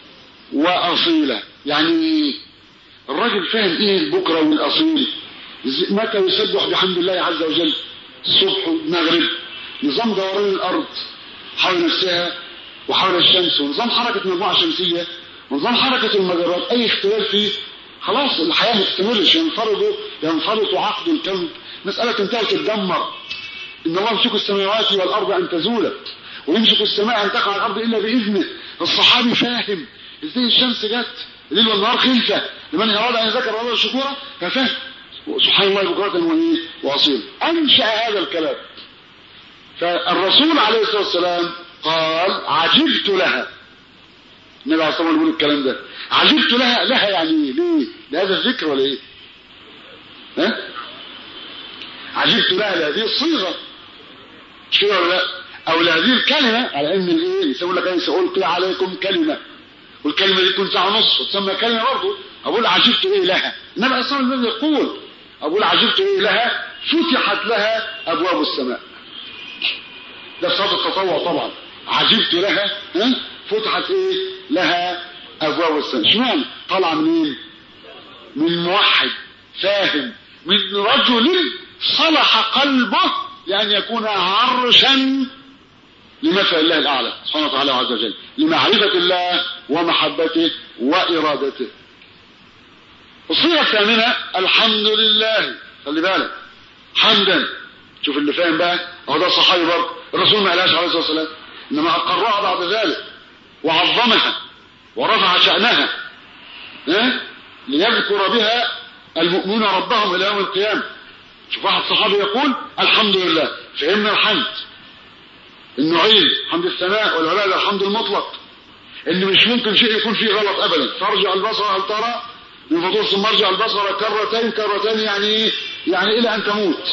وأصيلا يعني الراجل فاهم ايه البكرة والأصيل متى يسبح بحمد الله عز وجل الصبح والمغرب نظام دوران الأرض حول نفسها وحول الشمس ونظام حركة المجموعة الشمسية ونظام حركة المجرات أي اختلاف فيه خلاص الحياة ما تستمرش ينفرض ينفرط عقد الكون مسألة تنتهي تتدمر إن الله يمسك السماوات والأرض أن تزولا ويمسك السماء أن تقع على الأرض إلا بإذنه الصحابي فاهم إزاي الشمس جت الليل والنهار خلفة لمن أراد أن يذكر الله شكورا ففهم سبحان الله بكرة وإيه وأصيل أنشأ هذا الكلام فالرسول عليه الصلاة والسلام قال عجبت لها النبي عليه الصلاة والسلام يقول الكلام ده عجبت لها لها يعني ايه ليه لهذا الذكر ولا ايه ها عجبت لها لهذه الصيغة مش كده ولا لا او لهذه الكلمة على ان الايه يسوي لك ايه سألقي عليكم كلمة والكلمة دي تكون ساعة ونص وتسمى كلمة برضه اقول عجبت ايه لها النبي عليه الصلاة والسلام يقول اقول عجبت ايه لها فتحت لها ابواب السماء ده صلاة التطوع طبعا عجبت لها ها فتحت ايه لها ابواب السماء اشمعنى طالعه منين من موحد فاهم من رجل صلح قلبه لان يكون عرشا لمثل الله الاعلى سبحانه وتعالى عز وجل لمعرفه الله ومحبته وارادته الصيغه الثامنه الحمد لله خلي بالك حمدا شوف اللي فاهم بقى هو ده صحابي برضه الرسول ما قالهاش عليه الصلاه والسلام انما اقرها بعد ذلك وعظمها ورفع شأنها ها؟ ليذكر بها المؤمنون ربهم إلى يوم القيامة شوف واحد صحابي يقول الحمد لله فهمنا الحمد النوعين حمد الثناء والعبادة الحمد المطلق ان مش ممكن شيء يكون فيه غلط ابدا ترجع البصر هل ترى من فطور ثم ارجع البصر كرتين كرتين يعني ايه يعني الى ان تموت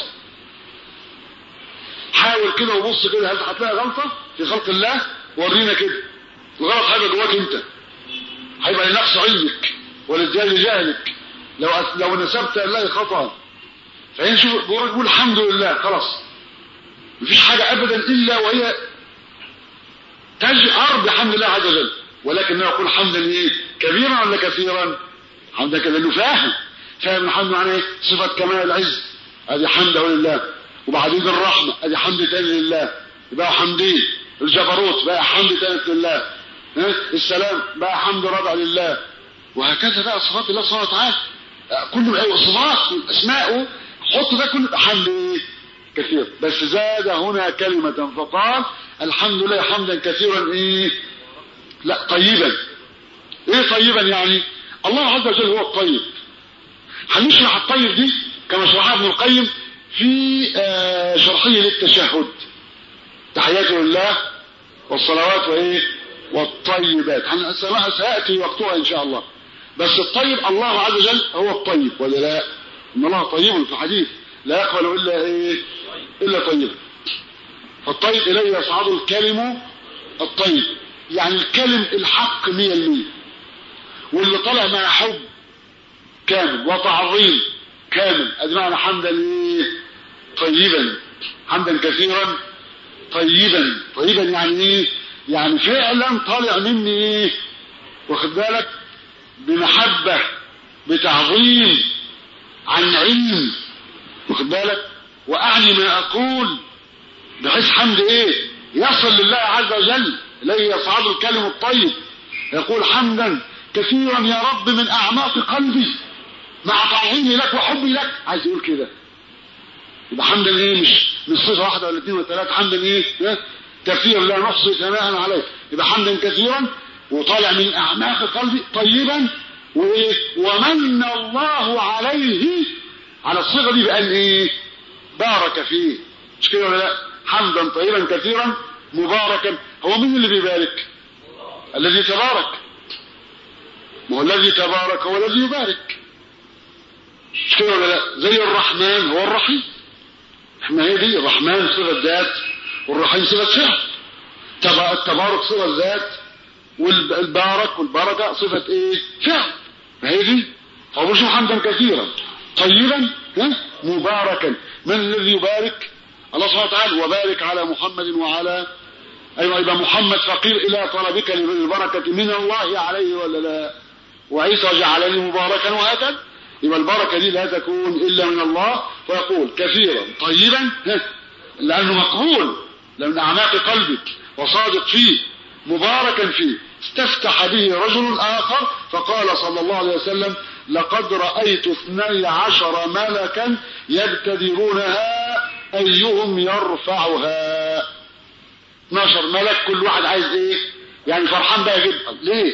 حاول كده وبص كده هل هتلاقي غلطه في خلق الله ورينا كده الغلط هيبقى جواك انت هيبقى لنقص علمك ولزيادة جهلك لو لو نسبت الله خطأ فهنا شوف بيقول الحمد لله خلاص مفيش حاجة أبدا إلا وهي تجأر بحمد الله عز وجل ولكنه يقول حمدا ايه كبيرا ولا كثيرا حمدا كذا انه فاهم فاهم الحمد معناه ايه صفة كمال العز ادي حمده لله وبعدين الرحمة ادي حمد تاني لله يبقى حمدين الجبروت بقى حمد ثالث لله ها؟ السلام بقى حمد رابع لله وهكذا بقى صفات الله سبحانه وتعالى كل صفات اسماءه حط ده كله حمد كثير بس زاد هنا كلمة فقال الحمد لله حمدا كثيرا ايه لا طيبا ايه طيبا يعني الله عز وجل هو الطيب هنشرح الطيب دي كما شرحها ابن القيم في آه شرحه للتشهد تحياته لله والصلوات وايه والطيبات سياتي وقتها ان شاء الله بس الطيب الله عز وجل هو الطيب ولا لا ان الله طيب في الحديث لا يقبل الا ايه الا طيبا فالطيب اليه يصعد الكلم الطيب يعني الكلم الحق مية المية واللي طلع مع حب كامل وتعظيم كامل ادي معنى حمدا ايه طيبا حمدا كثيرا طيبا طيبا يعني ايه يعني فعلا طالع مني ايه واخد بالك بمحبة بتعظيم عن علم واخد بالك واعني ما اقول بحيث حمد ايه يصل لله عز وجل اليه يصعد الكلم الطيب يقول حمدا كثيرا يا رب من اعماق قلبي مع تعظيمي لك وحبي لك عايز يقول كده يبقى حمدا ايه مش مش صفه واحده ولا اثنين ولا ثلاثه حمدا ايه ها؟ كثيرا لا نحصي ثناء عليه يبقى حمدا كثيرا وطالع من اعماق قلبي طيبا وايه ومن الله عليه على الصيغه دي بقال ايه بارك فيه مش كده ولا لا حمدا طيبا كثيرا مباركا هو مين اللي بيبارك الذي تبارك ما هو الذي تبارك هو الذي يبارك مش كده ولا لا زي الرحمن هو الرحيم ما هي دي الرحمن صفة ذات والرحيم صفة فعل تبا- التبارك صفة ذات والبارك والبركة صفة ايه فعل ما هي دي هو مش حمدا كثيرا طيبا ها؟ مباركا من الذي يبارك الله سبحانه وتعالى وبارك على محمد وعلى ايوه يبقى محمد فقير الى طلبك للبركه من الله عليه ولا لا وعيسى جعلني مباركا وهكذا يبقى البركه دي لا تكون الا من الله ويقول كثيرا طيبا ها، لانه مقبول لمن اعماق قلبك وصادق فيه مباركا فيه استفتح به رجل اخر فقال صلى الله عليه وسلم لقد رايت اثني عشر ملكا يبتدرونها ايهم يرفعها 12 ملك كل واحد عايز ايه يعني فرحان بقى جدا ليه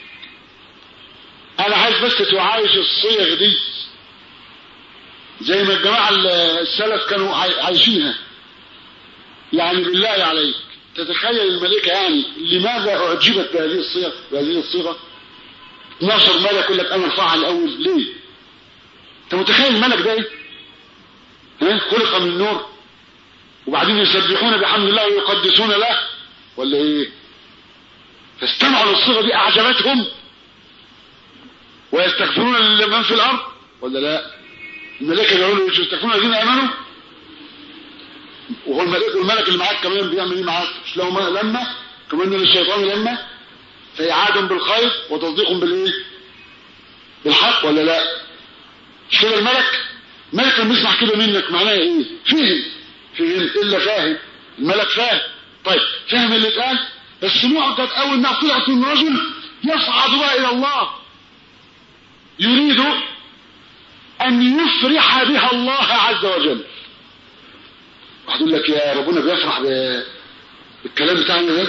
انا عايز بس تعايش الصيغ دي زي ما الجماعة السلف كانوا عاي- عايشينها يعني بالله عليك تتخيل الملكة يعني لماذا اعجبت بهذه الصيغة بهذه الصيغة 12 ملك يقول لك انا ارفعها الاول ليه انت متخيل الملك ده ايه ها خلق من نور وبعدين يسبحون بحمد الله ويقدسون له ولا ايه فاستمعوا للصيغه دي اعجبتهم ويستغفرون لمن في الارض ولا لا الملائكه بيقولوا مش يستغفرون الذين امنوا وهو الملك الملك اللي معاك كمان بيعمل ايه معاك مش له ما- لما كمان للشيطان لما فإعاد بالخير وتصديق بالايه بالحق ولا لا مش كده الملك الملك لما يسمع كده منك معناه ايه فهم فهم الا فاهم الملك فاهم طيب فاهم اللي اتقال بس معجب قوي انها طلعت من رجل يصعد بقى الى الله يريد ان يفرح بها الله عز وجل واحد يقول لك يا ربنا بيفرح ب- بالكلام بتاعنا ده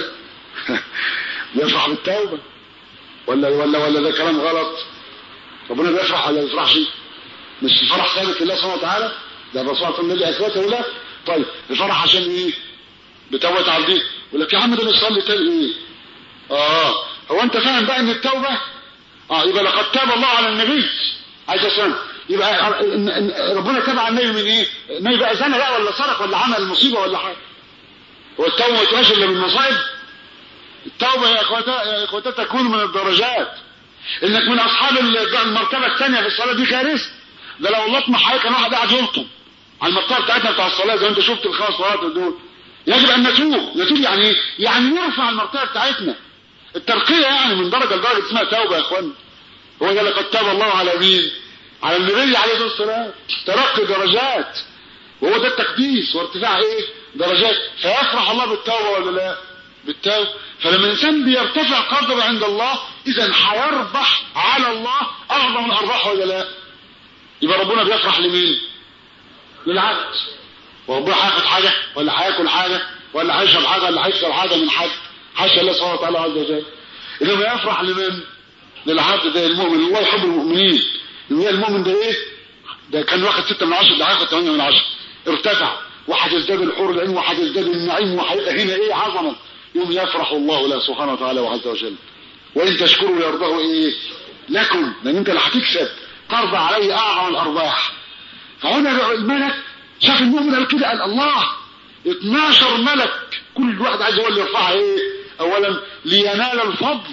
بيفرح بالتوبه ولا ولا ولا ده كلام غلط ربنا بيفرح ولا ما بيفرحش مش الفرح ثابت لله سبحانه وتعالى ده الرسول صلى الله عليه وسلم اثبته ولا طيب الفرح عشان ايه بتوبه عبدين يقول لك يا عم ده بيصلي تاني ايه اه هو انت فاهم بقى ان التوبه اه يبقى لقد تاب الله على النبي عايز اسلم يبقى إن- إن ربنا تاب على النبي من ايه النبي بقى زنى بقى ولا سرق ولا عمل مصيبه ولا حاجه هو التوبه ما تبقاش الا بالمصائب التوبه يا اخواتها يا اخواتها تكون من الدرجات انك من اصحاب ال- المرتبه الثانيه في الصلاه دي كارثه ده لو لطم حضرتك كان واحد قاعد يلطم على المرتبه بتاعتنا بتاع الصلاه زي ما انت شفت الخمس صلوات دول يجب ان نتوب نتوب يعني ايه؟ يعني نرفع المرتبه بتاعتنا الترقيه يعني من درجه لدرجه اسمها توبه يا اخوانا هو ده لقد تاب الله على مين؟ على النبي عليه الصلاه والسلام ترقي درجات وهو ده التقديس وارتفاع ايه؟ درجات فيفرح الله بالتوبه ولا لا؟ بالتوبه فلما الانسان بيرتفع قدره عند الله اذا هيربح على الله اعظم الارباح ولا لا؟ يبقى ربنا بيفرح لمين؟ للعبد وربنا هياخد حاجه ولا هياكل حاجه ولا هيشرب حاجه ولا هيكسب حاجه من حد حاشا الله سبحانه وتعالى عز وجل انما يفرح لمن؟ للعبد ده المؤمن الله يحب المؤمنين يبقى المؤمن ده ايه؟ ده كان واخد ستة من عشرة ده هياخد ثمانية من عشرة ارتفع وهتزداد الحور العين وهتزداد النعيم وهيبقى هنا ايه عظمة يوم يفرح الله له سبحانه وتعالى وعز وجل وان تشكروا يرضاه ايه لكم لان انت اللي هتكسب ترضى عليه اعظم الارباح فهنا الملك شاف المؤمن قال كده قال الله 12 ملك كل واحد عايز هو اللي يرفعها ايه اولا لينال الفضل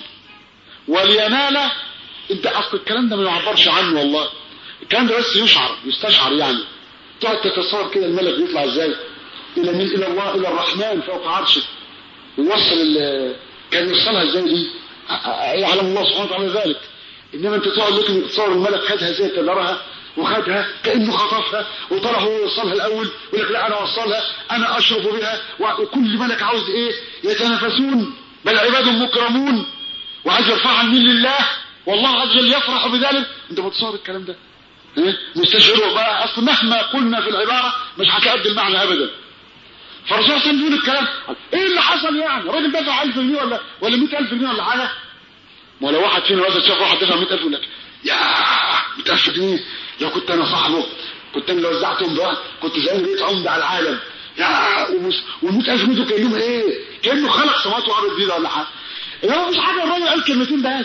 ولينال انت اصل الكلام ده ما يعبرش عنه والله الكلام ده بس يشعر يستشعر يعني تقعد تتصور كده الملك بيطلع ازاي الى من الى الله الى الرحمن فوق عرشه ويوصل ال- كان يوصلها ازاي دي يعلم الله سبحانه وتعالى ذلك انما انت تقعد لكن تتصور الملك خدها زي تدرها وخدها كانه خطفها وطلع هو يوصلها الاول يقول لك لا انا اوصلها انا اشرف بها وكل ملك عاوز ايه يتنافسون بل عباد مكرمون وعايز يرفعها لمين لله والله عز وجل يفرح بذلك انت بتصور الكلام ده إيه؟ مستشعره بقى اصل مهما قلنا في العباره مش هتأدي المعنى ابدا فالرسول صلى الله عليه وسلم بيقول الكلام ايه اللي حصل يعني الراجل دفع 1000 جنيه ولا ولا 100000 جنيه ولا حاجه ما لو واحد فينا مثلا شاف واحد دفع 100000 يقول لك يا 100000 جنيه لو كنت انا صاحبه كنت انا اللي وزعتهم بقى كنت زمان بقيت عمده على العالم يا وال 100000 جنيه دول كانهم ايه؟ كانه خلق سماوات وارض جديده ولا حاجه هو مش حاجه الراجل قال كلمتين بس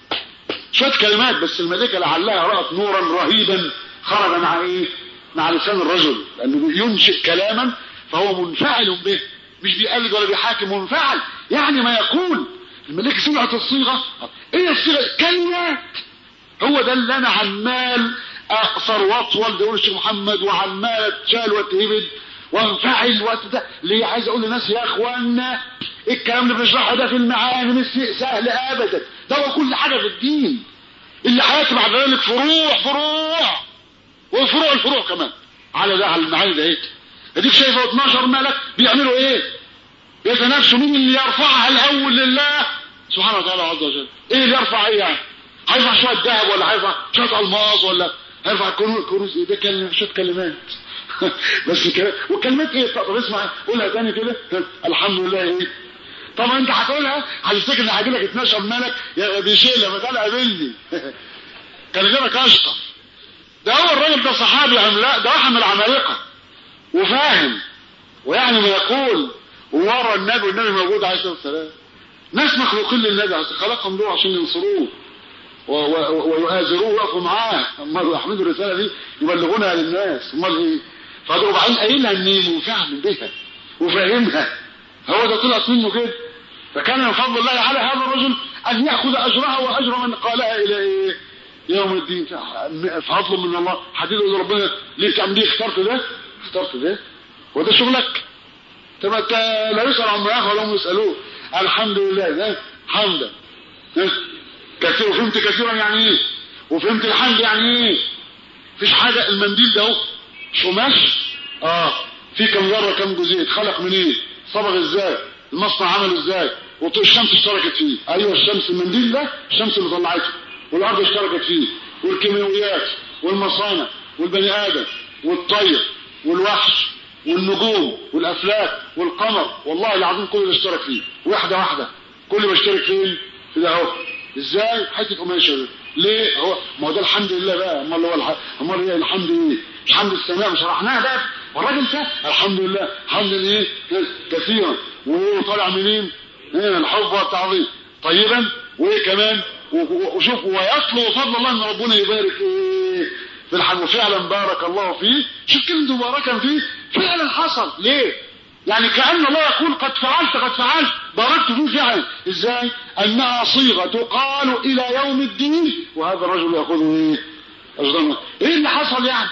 شويه كلمات بس الملائكه لعلها رأت نورا رهيبا خرج مع ايه؟ مع لسان الرجل لانه ينشئ كلاما فهو منفعل به مش بيقلد ولا بيحاكم منفعل يعني ما يقول الملائكه سمعت الصيغه ايه الصيغه؟ كلمات هو ده اللي انا عمال اقصر واطول ده يقول الشيخ محمد وعمال اتشال واتهبد وانفعل واتده ليه عايز اقول للناس يا اخوانا الكلام اللي بنشرحه ده في المعاني مش سهل ابدا ده هو كل حاجه في الدين اللي حياتي بعد ذلك فروع فروع وفروع الفروع كمان على ده على المعاني ده ايه اديك شايفه 12 ملك بيعملوا ايه يتنافسوا مين اللي يرفعها الاول لله سبحانه وتعالى عز وجل ايه اللي يرفع ايه يعني هيرفع شويه ذهب ولا هيرفع شويه الماس ولا هيرفع كنوز كنوز ايه ده كلمه شويه كلمات بس كده والكلمات ايه طب اسمع قولها تاني كده الحمد لله ايه طب انت هتقولها هتفتكر ان هيجي لك 12 ملك يا بيشيل لما تعالى قابلني كان غيرك اشطر ده هو الراجل ده صحابي عملاق ده واحد من العمالقه وفاهم ويعني ما يقول وورا النبي والنبي موجود عليه الصلاه والسلام ناس مخلوقين للنبي عشان خلقهم له عشان ينصروه ويؤازروه ويقفوا معاه امال يحملوا الرساله دي يبلغونها للناس امال ايه فده وبعدين قايلها ان وفاهم بها وفاهمها هو ده طلعت منه كده فكان من فضل الله على هذا الرجل ان ياخذ اجرها واجر من قالها الى ايه يوم الدين فضل من الله حديث يقول ربنا ليه تعمل دي اخترت ده اخترت ده وده شغلك طب انت لا يسال عما ياخذ ولا هم يسالوه الحمد لله ده حمدا كثير وفهمت كثيرا يعني ايه وفهمت الحمد يعني ايه مفيش حاجه المنديل ده اهو قماش اه في كم ذره كم جزيء اتخلق من ايه صبغ ازاي المصنع عمل ازاي والشمس اشتركت فيه ايوه الشمس المنديل ده الشمس اللي طلعته والارض اشتركت فيه والكيماويات والمصانع والبني ادم والطير والوحش والنجوم والافلاك والقمر والله العظيم كل اللي اشترك فيه واحده واحده كل ما اشترك فين في ده اهو ازاي حته قماشه ليه هو ما هو ده الحمد لله بقى امال هو الح... امال ايه الحمد لله مش حمد السماء شرحناها ده والراجل ده الحمد لله حمد ايه كثيرا وطالع منين ايه الحب والتعظيم طيبا وايه كمان وشوف ويطلب فضل الله ان ربنا يبارك ايه في الحمد فعلا بارك الله فيه شوف كلمه مباركا فيه فعلا حصل ليه يعني كأن الله يقول قد فعلت قد فعلت باركت فيه فعلا ازاي انها صيغة تقال الى يوم الدين وهذا الرجل يأخذ ايه أجرنا ايه اللي حصل يعني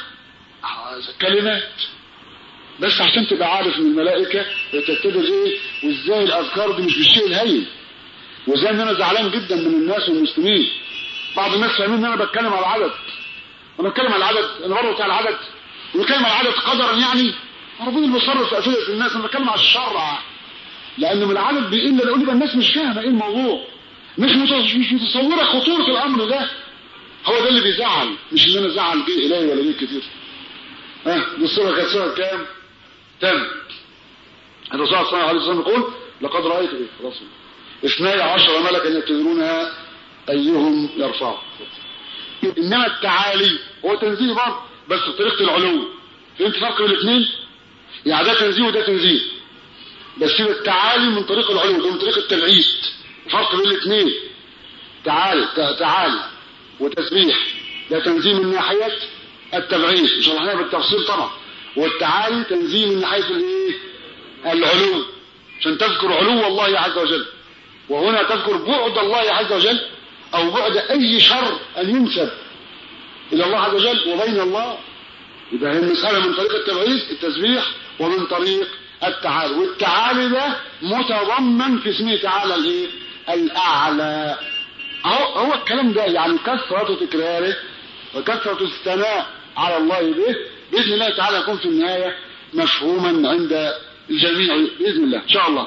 كلمات بس عشان تبقى عارف ان الملائكة بتتبع ايه وازاي الاذكار دي مش بالشيء الهين وازاي ان انا زعلان جدا من الناس والمسلمين بعض الناس فاهمين ان انا بتكلم على العدد انا بتكلم على العدد انا برضه بتاع العدد بتكلم على العدد قدرا يعني ربنا اللي بيصرف في افئده الناس انا بتكلم على الشرع لان من العدد بيقل لان يبقى الناس مش فاهمه ايه الموضوع مش مش متصوره خطوره الامر ده هو ده اللي بيزعل مش ان انا ازعل بيه الهي ولا بيه كتير ها آه دي الصوره كانت صوره كام؟ تم الرسول صلى الله عليه وسلم يقول لقد رايت ايه خلاص اثني عشر ملكا يبتدرونها ايهم يرفعه انما التعالي هو تنزيه برضه بس بطريقه العلو فهمت فرق بين الاثنين يعني ده تنزيه وده تنزيه بس كده التعالي من طريق العلو ده من طريق التبعيد فرق بين الاثنين تعالي تعالي وتسبيح ده تنزيه من ناحيه التبعيد شرحناها بالتفصيل طبعا والتعالي تنزيل من حيث الايه العلو عشان تذكر علو الله عز وجل وهنا تذكر بعد الله عز وجل او بعد اي شر ان ينسب الى الله عز وجل وبين الله يبقى هي المسألة من طريق التبعيد التسبيح ومن طريق التعالي والتعالي ده متضمن في اسمه تعالى الايه الاعلى اهو هو الكلام ده يعني كثرة تكراره وكثرة الثناء على الله به باذن الله تعالى يكون في النهاية مفهوما عند الجميع باذن الله ان شاء الله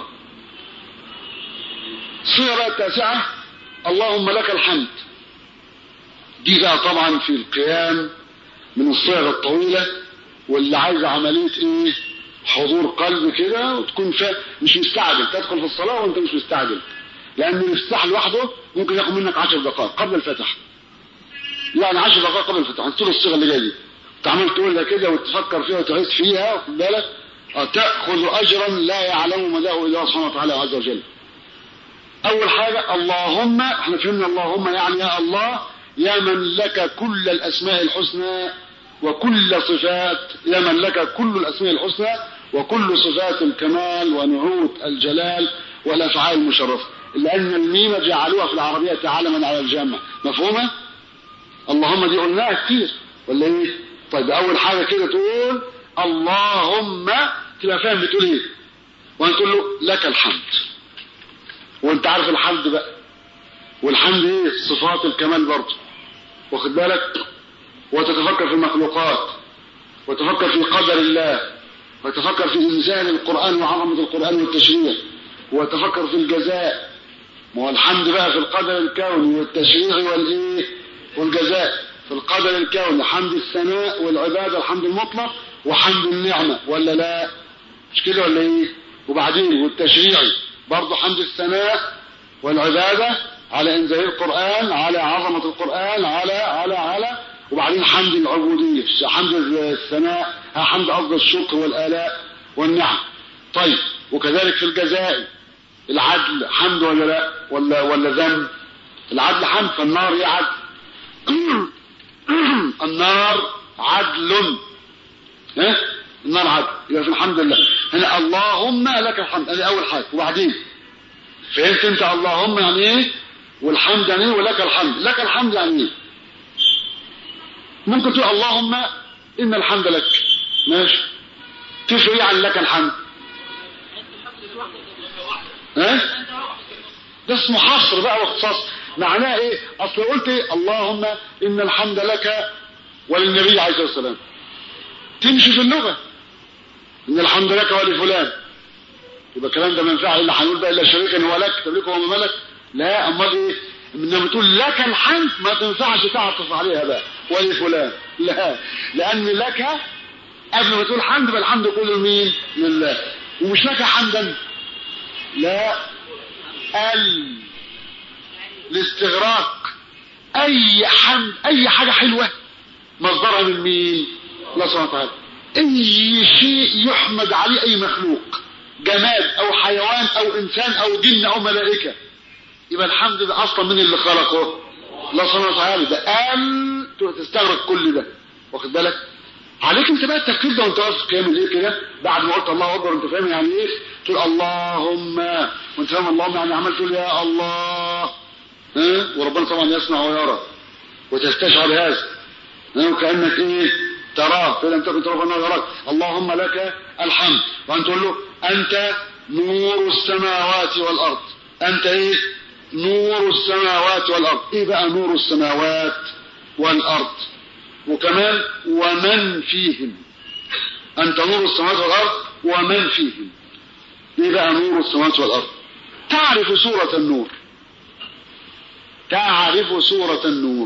الصيغة التاسعة اللهم لك الحمد دي بقى طبعا في القيام من الصيغ الطويلة واللي عايزة عملية ايه حضور قلب كده وتكون فا مش مستعجل تدخل في الصلاة وانت مش مستعجل لان الافتتاح لوحده ممكن ياخد منك عشر دقائق قبل الفتح يعني عشر دقائق قبل الفتح طول الصيغة اللي جاية دي تعمل تقولها كده وتفكر فيها وتعيش فيها واخد بالك تأخذ أجرا لا يعلم مداه إلا سبحانه وتعالى عز وجل أول حاجة اللهم احنا فهمنا اللهم يعني يا الله يا من لك كل الأسماء الحسنى وكل صفات يا من لك كل الأسماء الحسنى وكل صفات الكمال ونعوت الجلال والأفعال المشرفة لأن الميم جعلوها في العربية علما على الجامع مفهومة؟ اللهم دي قلناها كتير ولا ايه؟ طيب أول حاجة كده تقول اللهم تبقى فاهم بتقول ايه؟ وأنت تقول له لك الحمد وأنت عارف الحمد بقى والحمد ايه؟ صفات الكمال برضه واخد بالك وتتفكر في المخلوقات وتفكر في قدر الله وتفكر في إنزال القرآن وعظمة القرآن والتشريع وتفكر في الجزاء ما هو الحمد بقى في القدر الكوني والتشريع والإيه والجزاء في القدر الكوني حمد الثناء والعبادة الحمد المطلق وحمد النعمة ولا لا مش كده ولا ايه وبعدين والتشريعي برضه حمد الثناء والعبادة على انزال القرآن على عظمة القرآن على على على وبعدين حمد العبودية حمد الثناء حمد قصد الشكر والآلاء والنعم طيب وكذلك في الجزاء العدل حمد ولا لا ولا ولا ذنب العدل حمد فالنار هي عدل النار عدل ها النار عدل يبقى في الحمد لله هنا اللهم لك الحمد هذه اول حاجه وبعدين فهمت انت اللهم يعني ايه والحمد يعني ايه ولك الحمد لك الحمد يعني ايه ممكن تقول اللهم ان الحمد لك ماشي تفرق ايه عن لك الحمد ها ده اسمه حصر بقى واختصاص معناه ايه اصل قلت ايه اللهم ان الحمد لك وللنبي عليه الصلاه والسلام تمشي في اللغه ان الحمد لك ولفلان يبقى الكلام ده ما ينفعش الا هنقول بقى الا شريكا هو لك تملكه وما ملك لا امال ايه لما تقول لك الحمد ما تنفعش تعطف عليها بقى ولفلان لا لان لك قبل ما تقول حمد يبقى الحمد كله لمين لله ومش لك حمدا لا ال الاستغراق اي حمد اي حاجة حلوة مصدرها من مين الله سبحانه وتعالى اي شيء يحمد عليه اي مخلوق جماد او حيوان او انسان او جن او ملائكة يبقى الحمد ده اصلا من اللي خلقه الله سبحانه وتعالى ده قال تستغرق كل ده واخد بالك عليك انت بقى التفكير ده وانت واقف قيام الليل كده بعد ما قلت الله اكبر انت فاهم يعني ايه تقول اللهم وانت فاهم اللهم يعني عمال تقول يا الله ها وربنا طبعا يسمع ويرى وتستشعر هذا ها وكانك ايه تراه فلم تكن تراه فانه يراك اللهم لك الحمد وان تقول له انت نور السماوات والارض انت ايه نور السماوات والارض ايه بقى نور السماوات والارض وكمان ومن فيهم أنت نور السماوات والأرض ومن فيهم إيه بقى نور السماوات والأرض تعرف سورة النور تعرف سورة النور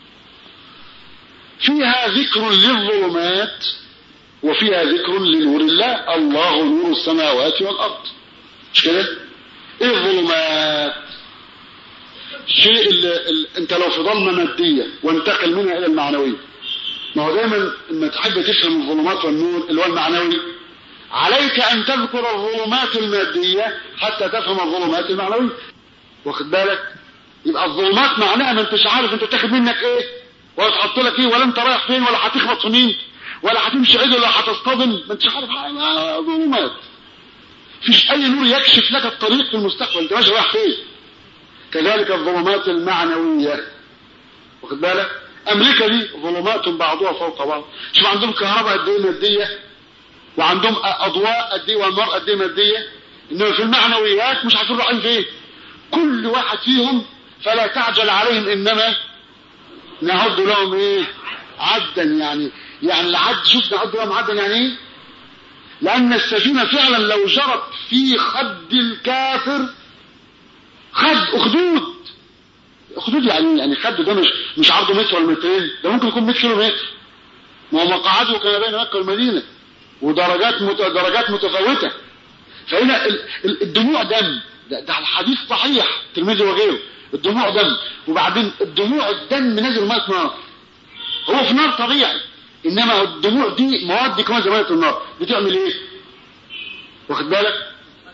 فيها ذكر للظلمات وفيها ذكر لنور الله الله نور السماوات والأرض مش كده ايه الظلمات شيء اللي, اللي انت لو في ضلمه ماديه وانتقل منها الى المعنويه ما هو دايما لما تحب تفهم الظلمات والنور اللي هو المعنوي عليك ان تذكر الظلمات الماديه حتى تفهم الظلمات المعنويه واخد بالك يبقى الظلمات معناها ما انتش عارف انت تاخد منك ايه ولا تحط لك ايه ولا انت رايح فين ولا هتخبط في مين ولا هتمشي عدل ولا هتصطدم ما انتش عارف حاجه ظلمات فيش اي نور يكشف لك الطريق في المستقبل انت ماشي رايح فين كذلك الظلمات المعنويه واخد بالك امريكا دي ظلمات بعضها فوق بعض شوف عندهم كهرباء قد ايه ماديه وعندهم اضواء قد ايه وانوار قد ايه ماديه انما في المعنويات مش عارفين رايحين فين كل واحد فيهم فلا تعجل عليهم انما نعد لهم ايه عدا يعني يعني العد شوف نعد لهم عدا يعني ايه لان السفينه فعلا لو جرت في خد الكافر خد اخدود اخدود يعني يعني خد ده مش مش عرضه متر ولا مترين ده ممكن يكون 100 كيلو متر ما هو مقعده كان بين مكه والمدينه ودرجات مت... درجات متفاوته فهنا ال... ال... الدموع دم ده, ده الحديث صحيح الترمذي وغيره الدموع دم وبعدين الدموع الدم نازل ميه نار هو في نار طبيعي انما الدموع دي مواد كمان زي ميه النار بتعمل ايه واخد بالك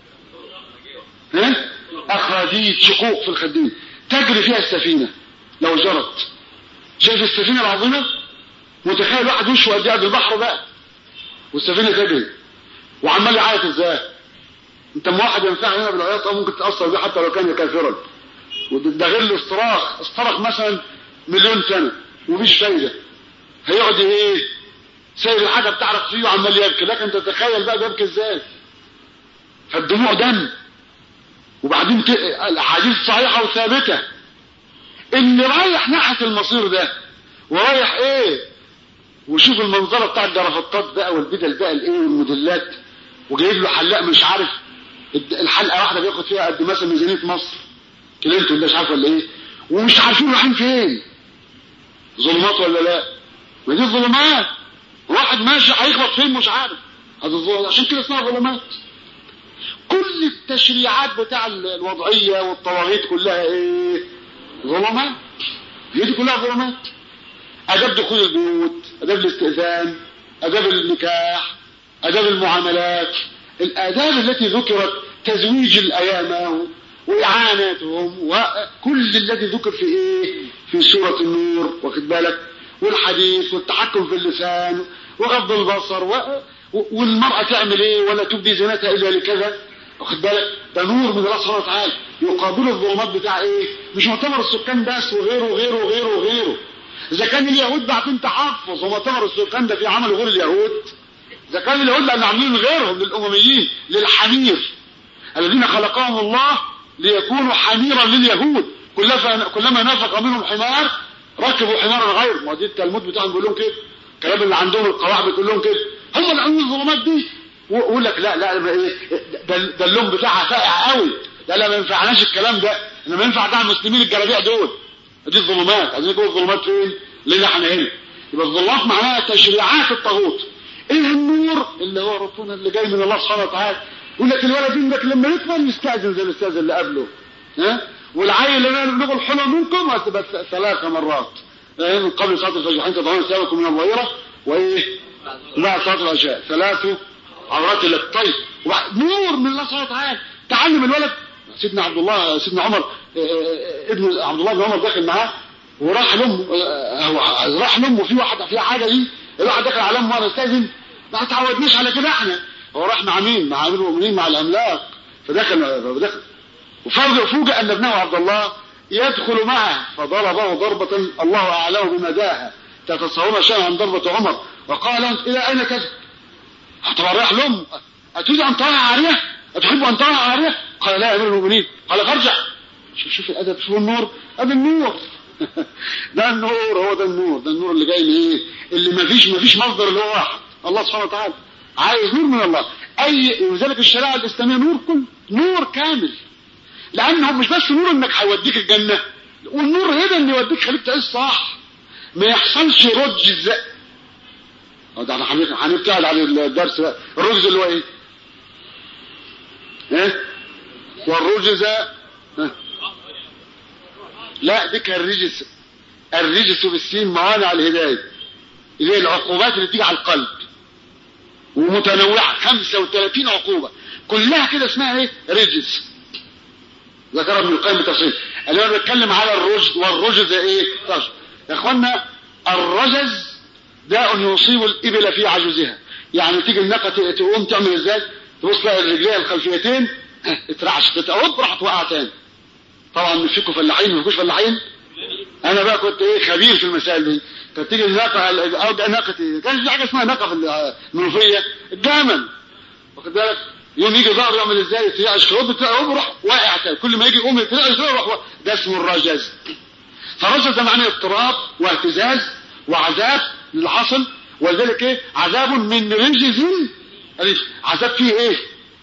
ها اخراجيت شقوق في الخدين تجري فيها السفينه لو جرت شايف السفينه العظيمه متخيل واحد وشه قد قد البحر بقى والسفينه تجري وعمال يعيط ازاي انت اما واحد ينفع هنا بالعياط او ممكن تاثر بيه حتى لو كان كافرا وده غير الاصطراخ اصطرخ مثلا مليون سنه ومفيش فايده هيقعد ايه سايب الحاجه بتعرف فيه وعمال يبكي لكن تتخيل بقى بيبكي ازاي فالدموع دم وبعدين ت... الاحاديث صحيحه وثابته اللي رايح ناحيه المصير ده ورايح ايه وشوف المنظره بتاع الجرافطات بقى والبدل بقى الايه والموديلات وجايب له حلاق مش عارف الحلقه واحده بياخد فيها قد مثلا ميزانيه مصر كلينتون ده مش عارف ولا ايه ومش عارفين رايحين فين ظلمات ولا لا ما دي ظلمات واحد ماشي هيخبط فين مش عارف هذا الظلمات عشان كده اسمها ظلمات كل التشريعات بتاع الوضعيه والطواغيت كلها ايه ظلمات هي دي كلها ظلمات اداب دخول البيوت اداب الاستئذان اداب النكاح اداب المعاملات الاداب التي ذكرت تزويج الايام واعانتهم وكل الذي ذكر في ايه في سوره النور واخد بالك والحديث والتحكم في اللسان وغض البصر و... والمرأة تعمل ايه ولا تبدي زينتها الا لكذا واخد بالك ده نور من الله سبحانه وتعالى يقابل الظلمات بتاع ايه مش مؤتمر السكان بس وغيره وغيره وغيره وغيره اذا كان اليهود بعدين تحفظ ومؤتمر السكان ده في عمل غير اليهود اذا كان اليهود لان عاملين غيرهم للامميين للحمير الذين خلقهم الله ليكونوا حميرا لليهود كلما كلما نفق منهم حمار ركبوا حمارا غير ما دي التلمود بتاعهم بيقول لهم كده الكلام اللي عندهم القواعد بتقول لهم كده هم اللي عاملين الظلمات دي ويقول لك لا لا ايه ده, ده اللون بتاعها فاقع قوي لا لا ما ينفعناش الكلام ده انما ينفع ده المسلمين الجلابيع دول دي الظلمات عايزين يقولوا الظلمات فين؟ ليه احنا هنا يبقى الظلمات معناها تشريعات الطاغوت ايه النور اللي هو ربنا اللي جاي من الله سبحانه وتعالى يقول لك الولد ابنك لما يكبر يستاذن زي الاستاذ اللي قبله ها والعيل اللي يبلغ الحلم منكم هتبقى ثلاث مرات من قبل صلاه الفجر حين تضعون ثيابكم من الظهيره وايه لا صلاه العشاء ثلاث عورات لك طيب نور من الله سبحانه وتعالى تعلم الولد سيدنا عبد الله سيدنا عمر ابن عبد الله بن عمر داخل معاه وراح لامه راح لامه في واحد في حاجه دي الواحد دخل على امه وانا استاذن ما تعودناش على كده احنا هو راح مع مين؟ مع امير المؤمنين مع الاملاك فدخل فدخل وفرض فوجئ ان ابنه عبد الله يدخل معه فضربه ضربة الله أعلم بمداها تتصورون شيئا عن ضربة عمر وقال أنت إلى أين تذهب؟ طبعا راح لهم أتريد أن ترى عارية؟ أتحب أن ترى عارية؟ قال لا يا أمير المؤمنين قال فارجع شوف شوف الأدب شوف النور هذا النور ده النور هو ده النور ده النور اللي جاي من ايه اللي ما فيش ما فيش مصدر اللي هو واحد الله سبحانه وتعالى عايز نور من الله اي ولذلك الشريعه الاسلاميه نور كل نور كامل لانه مش بس نور انك هيوديك الجنه والنور هنا اللي يوديك خليك تعيش صح ما يحصلش رجز ده احنا هنبتعد عن الدرس بقى الرجز اللي هو ايه؟ ايه؟ والرجز اه؟ لا دي كان الرجس الرجس بالسين موانع الهدايه اللي هي العقوبات اللي تيجي على القلب ومتنوعه 35 عقوبه كلها كده اسمها ايه؟ رجس ذكر ابن القيم بالتفصيل اللي هو بيتكلم على الرجز والرجز ايه؟ طيب. يا اخوانا الرجز داء يصيب الإبل في عجوزها يعني تيجي الناقة تقوم تعمل ازاي تبص لها الرجلين الخلفيتين اترعش تتقوب راح توقع تاني طبعا مش فيكم فلاحين ما فيكوش فلاحين انا بقى كنت ايه خبير في المسائل دي كانت تيجي الناقه او ناقه ايه كان في حاجه اسمها ناقه في المنوفيه الجمل واخد بالك يوم يجي ظهره يعمل ازاي يترعش خروب تقوم راح واقع تاني كل ما يجي يقوم يترعش يروح ده اسمه الرجز فرجز ده معناه اضطراب واهتزاز وعذاب اللي حصل ولذلك ايه عذاب من رجز عذاب فيه ايه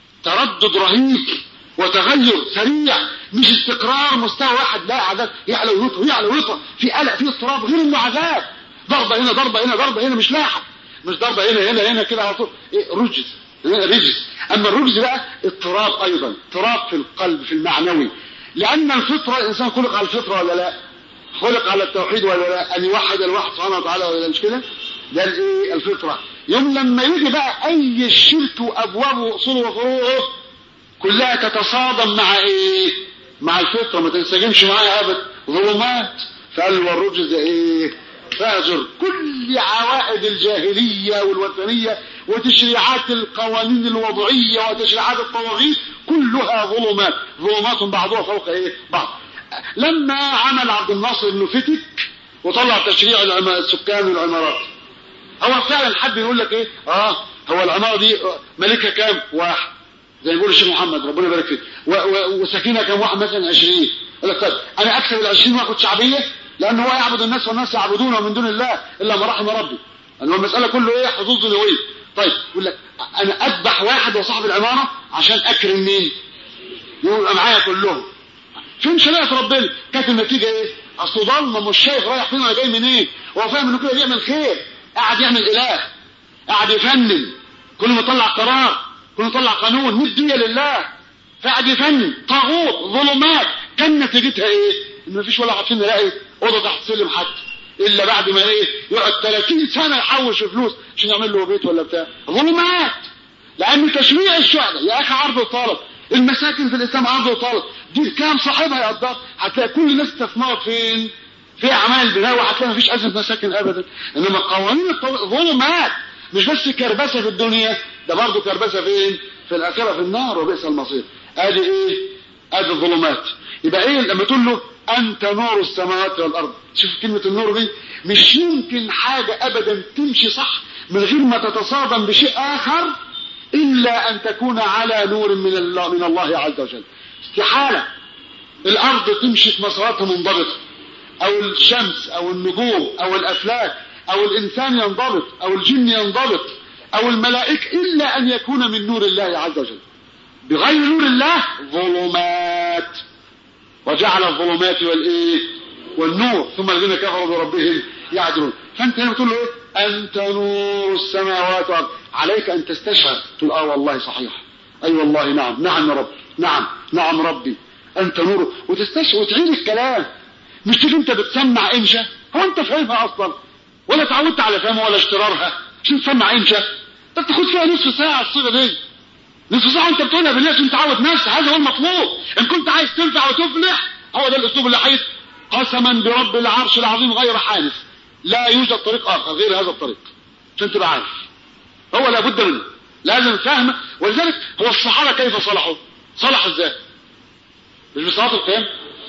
تردد رهيب وتغير سريع مش استقرار مستوى واحد لا عذاب يعلى ويطرى يعلى ويطرى في قلق في اضطراب غير انه عذاب ضربه هنا ضربه هنا ضربه هنا مش لاحق مش ضربه هنا هنا هنا كده على طول ايه رجز رجز اما الرجز بقى اضطراب ايضا اضطراب في القلب في المعنوي لان الفطره الانسان خلق على الفطره ولا لا خلق على التوحيد ولا لا ان يوحد الواحد سبحانه وتعالى ولا مش كده ده الايه الفطره يوم لما يجي بقى اي الشرك وابوابه واصوله وفروعه كلها تتصادم مع ايه مع الفطره ما تنسجمش معاها ابدا ظلمات فقال والرجز ايه فاجر كل عوائد الجاهليه والوثنيه وتشريعات القوانين الوضعيه وتشريعات الطواغيت كلها ظلمات ظلمات بعضها فوق ايه بعض لما عمل عبد الناصر انه فتك وطلع تشريع السكان والعمارات هو فعلا حد يقول لك ايه اه هو العماره دي ملكها كام واحد زي ما بيقول الشيخ محمد ربنا يبارك فيه وسكينه كام واحد مثلا 20 يقول لك طيب انا اكسب ال 20 واخد شعبيه لان هو يعبد الناس والناس يعبدونه من دون الله الا ما رحم ربي لان المساله كله ايه حظوظ دنيويه طيب يقول لك انا اذبح واحد وصاحب العماره عشان اكرم مين يبقى معايا كلهم فين شريعه ربنا كانت النتيجه ايه اصل ضلمه مش شايف رايح فين ولا جاي منين إيه؟ هو فاهم انه كده بيعمل خير قاعد يعمل اله قاعد يفنن كل ما يطلع قرار كل ما يطلع قانون مدية لله فقاعد يفنن طاغوت ظلمات كان نتيجتها ايه ان مفيش ولا واحد فينا يلاقي اوضه تحت سلم حتى الا بعد ما ايه يقعد 30 سنه يحوش فلوس عشان يعمل له بيت ولا بتاع ظلمات لان تشريع الشعب يا اخي عرض وطلب المساكن في الاسلام عرض وطلب دي كام صاحبها يقدر هتلاقي كل الناس تستثمر فين في اعمال بناء وهتلاقي مفيش ازمه مساكن ابدا انما قوانين ظلمات مش بس كربسه في الدنيا ده برضه كربسه فين في الاخره في النار وبئس المصير ادي ايه ادي الظلمات يبقى ايه لما تقول له انت نور السماوات والارض شوف كلمه النور دي مش يمكن حاجه ابدا تمشي صح من غير ما تتصادم بشيء اخر الا ان تكون على نور من الله من الله عز وجل استحاله الارض تمشي في مساراتها منضبطه او الشمس او النجوم او الافلاك او الانسان ينضبط او الجن ينضبط او الملائكه الا ان يكون من نور الله عز وجل بغير نور الله ظلمات وجعل الظلمات والايه والنور ثم الذين كفروا بربهم يعدلون فانت هنا بتقول له ايه انت نور السماوات والارض عليك ان تستشهد تقول اه والله صحيح اي أيوة والله نعم نعم يا رب نعم نعم ربي انت نور وتستشهد وتعيد الكلام مش تيجي انت بتسمع انشا هو انت فاهمها اصلا ولا تعودت على فهمها ولا اشترارها عشان تسمع انشا انت بتاخد فيها نصف ساعه الصيغه دي نصف ساعه انت بتقولها بالله عشان تعود نفسك هذا هو المطلوب ان كنت عايز تنفع وتفلح هو ده الاسلوب اللي حيث قسما برب العرش العظيم غير حانث لا يوجد طريق اخر غير هذا الطريق عشان تبقى عارف هو لابد منه لازم فهم ولذلك هو الصحابه كيف صلحوا صلحوا ازاي مش بصلاه القيام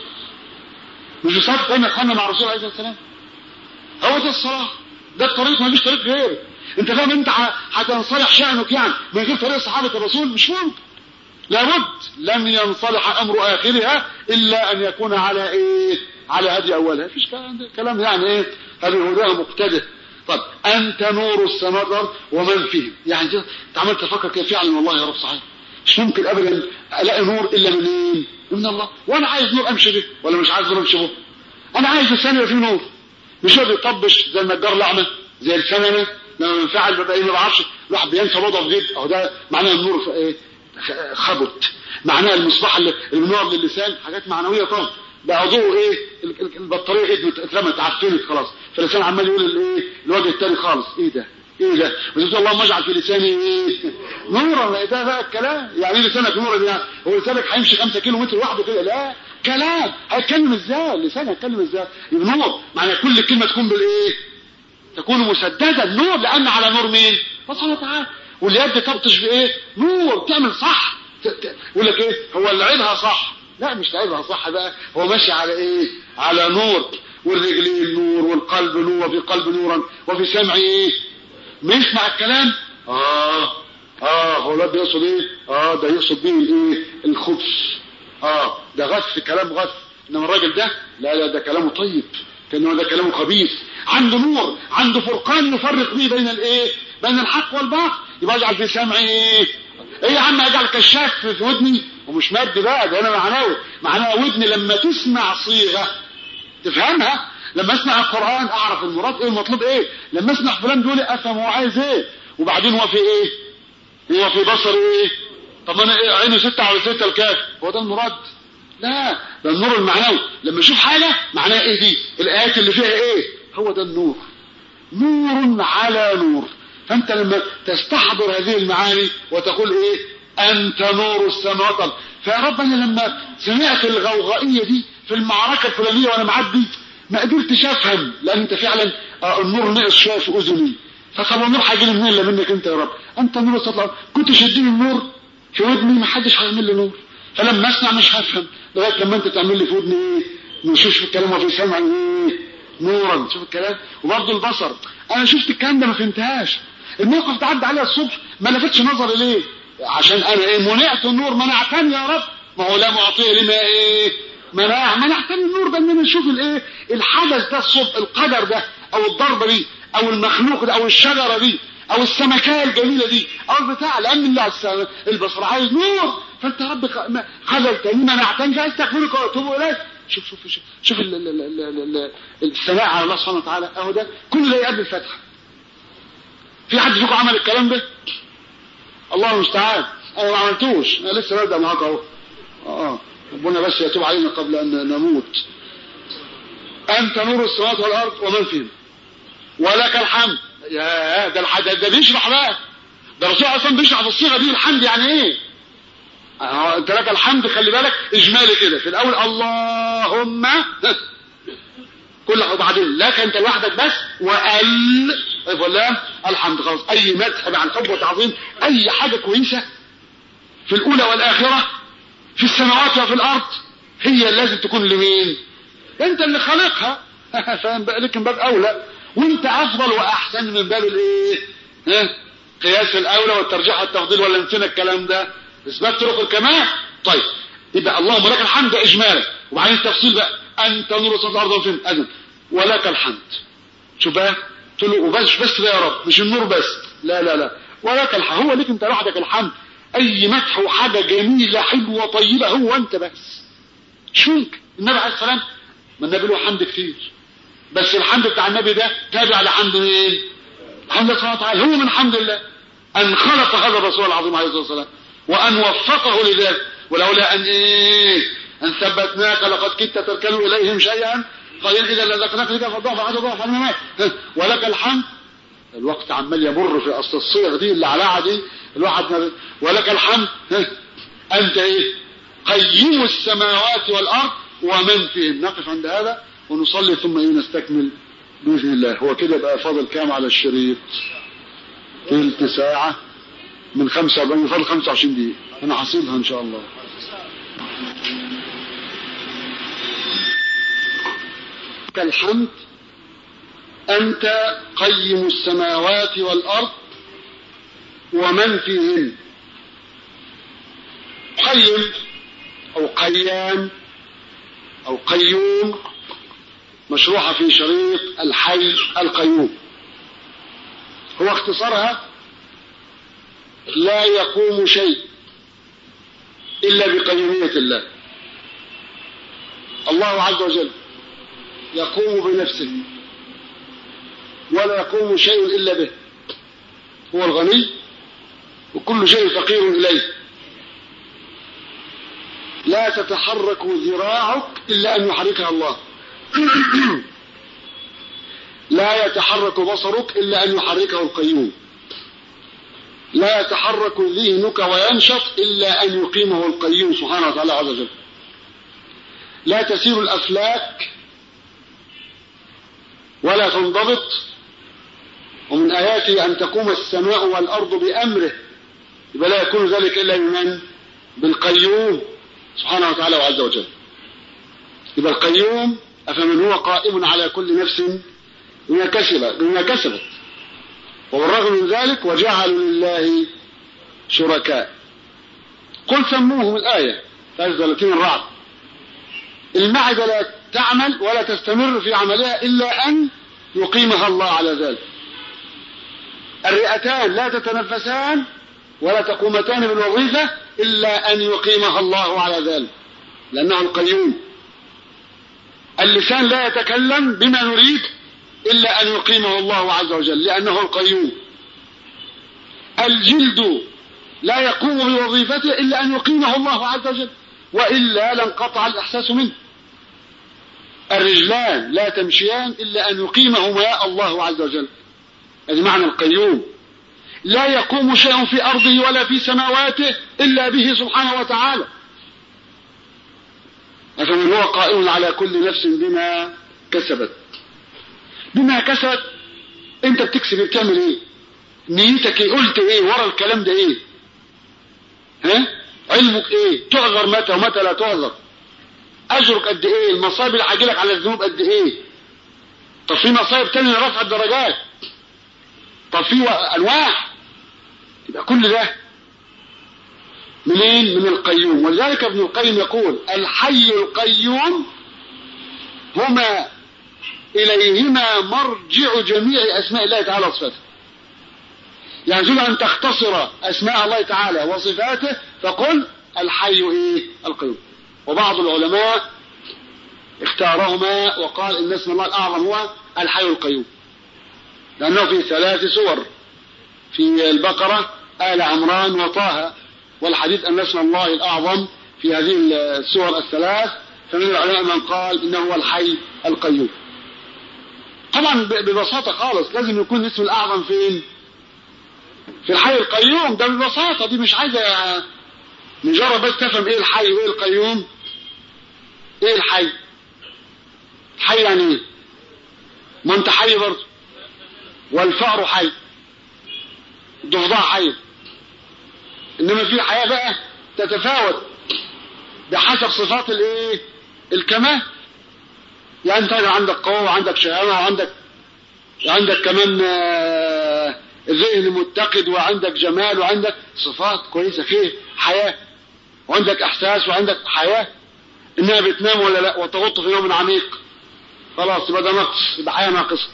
مش بصلاه القيام يا اخوانا مع الرسول عليه الصلاه والسلام هو ده الصلاه ده الطريق ما فيش طريق غيره انت فاهم انت هتنصلح شأنك يعني من غير طريق صحابه الرسول مش ممكن لابد لن ينصلح امر اخرها الا ان يكون على ايه على هدي اولها مفيش كلام كلام يعني ايه هذه هداها مقتدر طب انت نور السماوات ومن فيهم يعني انت عملت تفكر كيف فعلا والله يا رب صحيح مش ممكن ابدا الاقي نور الا منين من الله وانا عايز نور امشي به ولا مش عايز نور امشي به انا عايز لساني يبقى فيه نور مش هو بيطبش زي النجار الاعمى زي السننه لما ينفعل بيبقى ايه ما بعرفش الواحد بينسى بوضه في جيب اهو ده معناه النور في ايه خبط معناها المصباح اللي منور للسان حاجات معنويه طبعا بقى ضوء ايه البطاريه ايه اترمت عفنت خلاص فاللسان عمال يقول الايه الوجه الثاني خالص ايه ده ايه ده وتقول اللهم اجعل في لساني ايه نورا ده بقى الكلام يعني ايه لسانك نور يعني هو لسانك هيمشي 5 كيلو متر لوحده كده لا كلام هيتكلم ازاي اللسان هيتكلم ازاي يبقى نور معنى كل كلمه تكون بالايه تكون مسددا نور لان على نور مين الله سبحانه وتعالى واليد تبطش في ايه نور تعمل صح ت- ت- يقول لك ايه هو اللي عيبها صح لا مش لعبها صح بقى هو ماشي على ايه على نور والرجلين نور والقلب نور وفي قلب نورا وفي سمع ايه بيسمع الكلام اه اه هو الواد ده يقصد ايه اه ده يقصد بيه الايه الخبث اه ده غث كلام غث انما الراجل ده لا لا ده كلامه طيب كانه ده كلامه خبيث عنده نور عنده فرقان يفرق به بين الايه بين الحق والباطل يبقى يجعل في سمعي ايه ايه يا عم اجعل كشاف في في ودني ومش مادي بقى ده انا معنوي معناها ودني لما تسمع صيغه تفهمها لما اسمع القران اعرف المراد ايه المطلوب ايه لما اسمع فلان بيقول لي افهم هو عايز ايه وبعدين هو في ايه هو في بصر ايه طب انا إيه عينه ستة على ستة الكاف هو ده المراد لا ده النور المعنوي لما اشوف حاجة معناها ايه دي الايات اللي فيها ايه هو ده النور نور على نور فانت لما تستحضر هذه المعاني وتقول ايه انت نور السماوات والأرض. فيا رب انا لما سمعت الغوغائية دي في المعركة الفلانية وانا معدي ما قدرتش افهم لان انت فعلا آه، النور نقص شويه في اذني فطب النور هيجي لي منين الا منك انت يا رب انت نور تطلع كنت شديني النور في ودني ما حدش هيعمل لي نور فلما اسمع مش هفهم لغايه لما انت تعمل لي في ودني ايه نشوف الكلام وفي سمعي ايه نورا شوف الكلام وبرضه البصر انا شفت الكلام ده ما فهمتهاش الموقف ده عدى عليا الصبح ما لفتش نظري ليه عشان انا ايه منعت النور منعتني يا رب ما هو لا معطيه لما ايه منع منعتني النور ده ان انا اشوف الايه الحدث ده الصبح القدر ده او الضربه دي او المخلوق ده او الشجره دي او السمكايه الجميله دي او البتاع لان الله الس- البصر عايز نور فانت يا رب خ- ما- خذلتني منعتني فاستغفرك واتوب اليك شوف شوف شوف, شوف ال- ال- ال- ال- ال- الثناء على الله سبحانه وتعالى اهو ده كل ده يقابل الفتحه في حد فيكم عمل الكلام ده الله المستعان انا ما عملتوش انا لسه ببدا معاك اهو اه ربنا بس يتوب علينا قبل ان نموت انت نور السماوات والارض ومن فيهم ولك الحمد يا ده الح- ده, ده بيشرح بقى ده الرسول اصلا بيشرح في الصيغه دي الحمد يعني ايه اه انت لك الحمد خلي بالك اجمالي كده في الاول اللهم كل وبعدين لك انت لوحدك بس وال طيب ولا الحمد خلاص اي مدح عن حب وتعظيم اي حاجه كويسه في الاولى والاخره في السماوات وفي الارض هي اللي لازم تكون لمين انت اللي خالقها فاهم بقى لك من باب اولى وانت افضل واحسن من باب الايه ها؟ قياس الاولى والترجيح والتفضيل ولا نسينا الكلام ده اثبات طرق الكمال طيب يبقى اللهم لك الحمد اجمالا وبعدين التفصيل بقى انت نور السماوات والارض وفين اذن ولك الحمد شوف بقى قلت له وبس بس ده يا رب مش النور بس لا لا لا ولك الحمد هو ليك انت لوحدك الحمد اي مدح وحاجه جميله حلوه طيبه هو انت بس مش ممكن النبي عليه السلام ما النبي له حمد كتير بس الحمد بتاع النبي ده تابع لحمد مين؟ حمد الله سبحانه وتعالى هو من حمد الله ان خلق هذا الرسول العظيم عليه الصلاه والسلام وان وفقه لذلك ولولا ان ايه ان ثبتناك لقد كدت تركن اليهم شيئا قليلا اذا لذقناك لك فالضعف عاد ضعف الممات ولك الحمد الوقت عمال يمر في اصل الصيغ دي اللي على دي الواحد ما ولك الحمد انت ايه قيم السماوات والارض ومن فيهم نقف عند هذا ونصلي ثم ايه نستكمل باذن الله هو كده بقى فاضل كام على الشريط تلت ساعة من 45 فاضل 25 دقيقة انا حصيلها ان شاء الله الحمد أنت قيم السماوات والأرض ومن فيهن قيم أو قيام أو قيوم مشروحة في شريط الحي القيوم هو اختصارها لا يقوم شيء إلا بقيومية الله الله عز وجل يقوم بنفسه ولا يقوم شيء إلا به هو الغني وكل شيء فقير إليه لا تتحرك ذراعك إلا أن يحركها الله لا يتحرك بصرك إلا أن يحركه القيوم لا يتحرك ذهنك وينشط إلا أن يقيمه القيوم سبحانه وتعالى عز وجل لا تسير الأفلاك ولا تنضبط ومن آياته أن تقوم السماء والأرض بأمره يبقى لا يكون ذلك إلا بمن بالقيوم سبحانه وتعالى وعز وجل يبقى القيوم أفمن هو قائم على كل نفس بما كسبت بما كسبت وبالرغم من ذلك وجعلوا لله شركاء قل سموهم الآية في 30 الرعد المعدة لا تعمل ولا تستمر في عملها إلا أن يقيمها الله على ذلك الرئتان لا تتنفسان ولا تقومتان بالوظيفة إلا أن يقيمها الله على ذلك لأنه القيوم اللسان لا يتكلم بما نريد إلا أن يقيمه الله عز وجل لأنه القيوم الجلد لا يقوم بوظيفته إلا أن يقيمه الله عز وجل وإلا لانقطع الإحساس منه الرجلان لا تمشيان إلا أن يقيمهما الله عز وجل هذا معنى القيوم لا يقوم شيء في أرضه ولا في سماواته إلا به سبحانه وتعالى فمن هو قائم على كل نفس بما كسبت بما كسبت انت بتكسب بتعمل ايه نيتك ايه قلت ايه ورا الكلام ده ايه ها علمك ايه تعذر متى ومتى لا تعذر اجرك قد ايه المصايب اللي هتجيلك على الذنوب قد ايه طب في مصايب تانية لرفع الدرجات طب في انواع يبقى كل ده منين من القيوم ولذلك ابن القيم يقول الحي القيوم هما إليهما مرجع جميع أسماء الله تعالى وصفاته يعني تريد أن تختصر أسماء الله تعالى وصفاته فقل الحي إيه القيوم وبعض العلماء اختارهما وقال إن اسم الله الأعظم هو الحي القيوم لأنه في ثلاث سور في البقرة آل عمران وطه والحديث أن اسم الله الأعظم في هذه السور الثلاث فمن العلماء من قال إنه هو الحي القيوم طبعا ببساطة خالص لازم يكون الاسم الأعظم فين في الحي القيوم ده ببساطة دي مش عايزة مجرد بس تفهم ايه الحي وايه القيوم ايه الحي الحي يعني ايه ما انت حي برضه والفأر حي الضفدع حي انما في حياة بقى تتفاوت بحسب صفات الايه الكمال يعني انت عندك قوة وعندك شهامة وعندك عندك كمان ذهن متقد وعندك جمال وعندك صفات كويسة فيه حياة وعندك احساس وعندك حياة انها بتنام ولا لا وتغط في نوم عميق خلاص يبقى ده نقص يبقى حياة ناقصة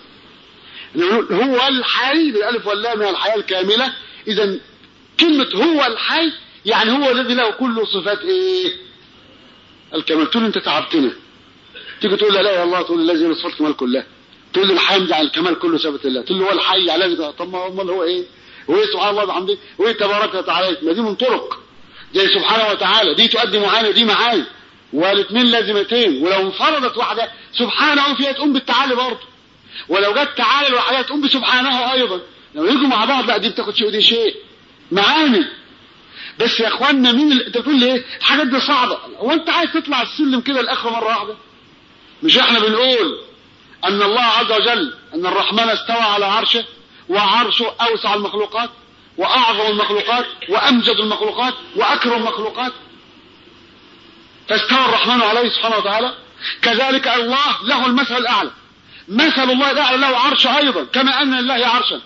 هو الحي بالالف واللام من الحياة الكاملة اذا كلمة هو الحي يعني هو الذي له كل صفات ايه الكمال تقول انت تعبتنا تيجي تقول لا لا يا الله تقول الذي له صفات الكمال كلها تقول لي الحمد على الكمال كله ثابت لله تقول له هو الحي على طب ما امال هو ايه هو ايه سبحان الله بحمده وايه تبارك وتعالى ما دي من طرق زي سبحانه وتعالى دي تؤدي معاني ودي معاني والاثنين لازمتين ولو انفردت واحده سبحانه فيها تقوم بالتعالي برضه ولو جت تعالى لوحدها تقوم بسبحانه ايضا لو يجوا مع بعض لا دي بتاخد شيء ودي شيء معاني بس يا اخوانا مين اللي انت بتقول لي ايه الحاجات دي صعبه هو انت عايز تطلع السلم كده الاخر مره واحده مش احنا بنقول ان الله عز وجل ان الرحمن استوى على عرشه وعرشه اوسع المخلوقات واعظم المخلوقات وامجد المخلوقات واكرم المخلوقات فاستوى الرحمن عليه سبحانه وتعالى كذلك الله له المثل الاعلى مثل الله الاعلى له عرش ايضا كما ان لله عرشا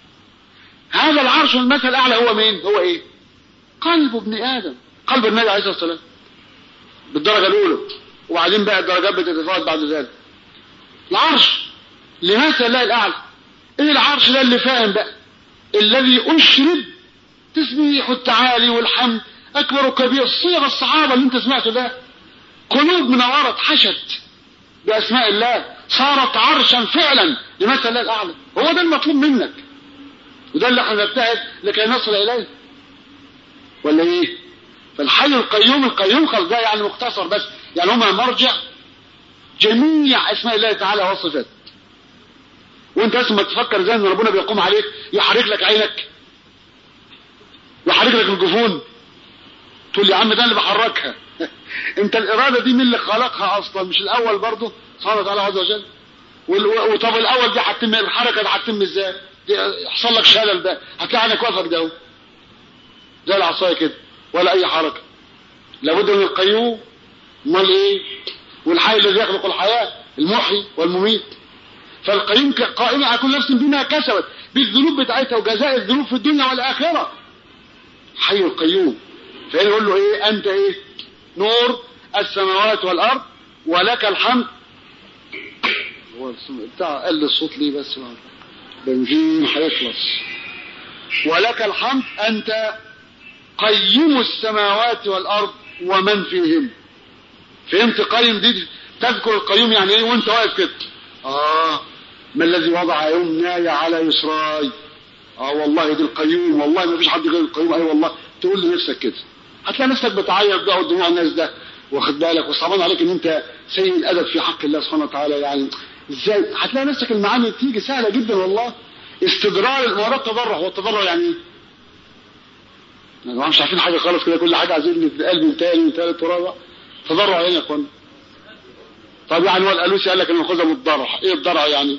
هذا العرش المثل الاعلى هو مين هو ايه قلب ابن ادم قلب النبي عليه الصلاه والسلام بالدرجه الاولى وبعدين بقى الدرجات بتتفاوت بعد ذلك العرش لمثل الله الاعلى ايه العرش ده اللي فاهم بقى الذي اشرب تسبيح التعالي والحمد اكبر وكبير صيغ الصحابه اللي انت سمعته ده قلوب منوره اتحشت باسماء الله صارت عرشا فعلا لمثل الله الاعلى هو ده المطلوب منك وده اللي احنا نجتهد لكي نصل اليه ولا ايه فالحي القيوم القيوم خلاص ده يعني مختصر بس يعني هما مرجع جميع اسماء الله تعالى وصفات وانت اسم ما تفكر زي ان ربنا بيقوم عليك يحرك لك عينك يحرك لك الجفون تقول لي يا عم ده اللي بحركها انت الاراده دي مين اللي خلقها اصلا مش الاول برضه سبحانه وتعالى عز وجل وطب الاول دي هتتم الحركه دي هتتم ازاي يحصل لك شلل ده هتلاقي عينك واقفه كده اهو زي العصايه كده ولا اي حركه لابد من القيوم امال ايه والحي الذي يخلق الحياه المحيي والمميت فالقيوم قائم على كل نفس بما كسبت بالذنوب بتاعتها وجزاء الذنوب في الدنيا والاخره حي القيوم فهنا يقول له ايه انت ايه نور السماوات والارض ولك الحمد هو بتاع قل الصوت ليه بس بنزين هيخلص ولك الحمد انت قيم السماوات والارض ومن فيهم فهمت قيم دي تذكر القيوم يعني ايه وانت واقف كده اه ما الذي وضع يمناي على يسراي اه والله دي القيوم والله ما فيش حد غير القيوم اي أيوة والله تقول لنفسك كده هتلاقي نفسك بتعيط بقى قدام الناس ده واخد بالك وصعبان عليك ان انت سيء الادب في حق الله سبحانه وتعالى يعني ازاي هتلاقي نفسك المعاني تيجي سهله جدا والله استدرار المراد تضرع هو التضرع يعني ايه؟ يعني مش عارفين حاجه خالص كده كل حاجه عايزين قلب تاني وتالت ورابع تضرع يعني يا اخوان طب يعني هو الالوسي قال لك ان ناخذها من الضرع ايه الضرع يعني؟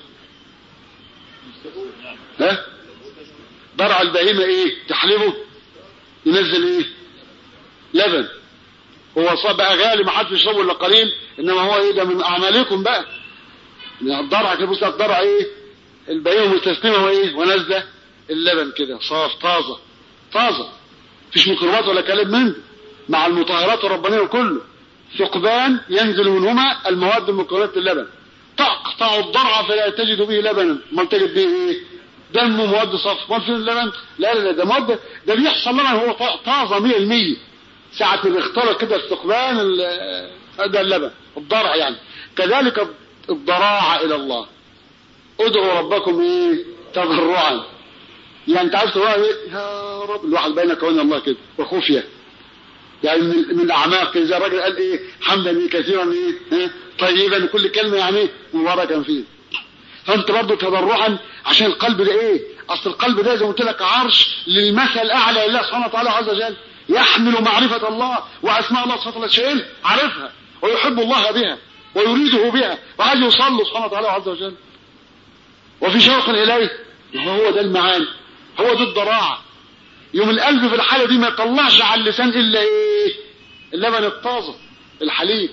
ها؟ ضرع البهيمه ايه؟ تحلبه ينزل ايه؟ لبن هو صاب بقى غالي ما حدش يشربه الا قليل انما هو ايه ده من اعمالكم بقى يعني الضرع كده بص الضرع ايه البهيمه مستسلمه وايه ونازله اللبن كده صاف طازه طازه مفيش ميكروبات ولا كلام من ده مع المطهرات الربانيه كله ثقبان ينزل منهما المواد المكونات اللبن تقطع الضرع فلا تجد به لبنا ما تجد به ايه دم مواد صف ما في اللبن لا لا لا ده مواد ده بيحصل لبن هو طازه 100% ساعة ما بيخترق كده الثقبان ده اللبن الضرع يعني كذلك الضراعة إلى الله ادعوا ربكم ايه تضرعا يعني انت عارف تقول ايه يا رب الواحد بينك وبين الله كده وخفيه يعني من, من الاعماق زي الراجل قال ايه حمدا كثيرا ايه, إيه؟ طيبا كل كلمه يعني ايه مباركا فيه فانت برضه تضرعا عشان القلب ده ايه اصل القلب ده زي ما قلت لك عرش للمثل الاعلى لله سبحانه وتعالى عز وجل يحمل معرفة الله وأسماء الله سبحانه وتعالى شيء عارفها ويحب الله بها ويريده بها وعايز يوصل له سبحانه وتعالى عز وجل وفي شوق إليه هو ده المعاني هو ده الضراعة يوم القلب في الحالة دي ما يطلعش على اللسان إلا إيه اللبن الطازة الحليب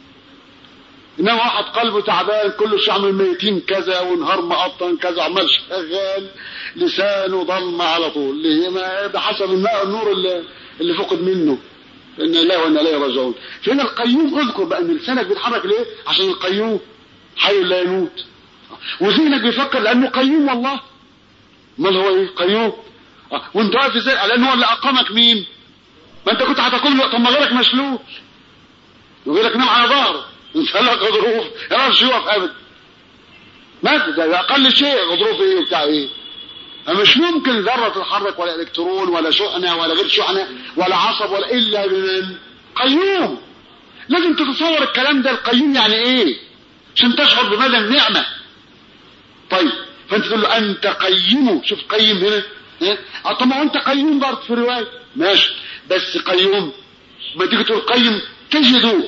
إنما واحد قلبه تعبان كله شعب الميتين كذا ونهار مقطن كذا عمال شغال لسانه ضلمة على طول اللي هي ما بحسب الماء النور اللي اللي فقد منه ان الله وانا اليه راجعون فهنا القيوم اذكر بقى ان لسانك بيتحرك ليه عشان القيوم حي لا يموت وذهنك بيفكر لانه قيوم والله امال هو ايه قيوم آه. وانت واقف ازاي لان هو اللي اقامك مين ما انت كنت هتاكل له طب ما غيرك مشلول وغيرك نام على ظهره انت لك غضروف يا راجل يقف ابدا ما ده اقل شيء غضروف ايه وبتاع ايه مش ممكن ذرة تتحرك ولا الكترون ولا شحنة ولا غير شحنة ولا عصب ولا الا بمن قيوم لازم تتصور الكلام ده القيوم يعني ايه عشان تشعر بمدى النعمة طيب فانت تقول له انت قيمه شوف قيم هنا اه طب ما انت قيوم برضه في الرواية ماشي بس قيوم ما تيجي تقول قيم تجد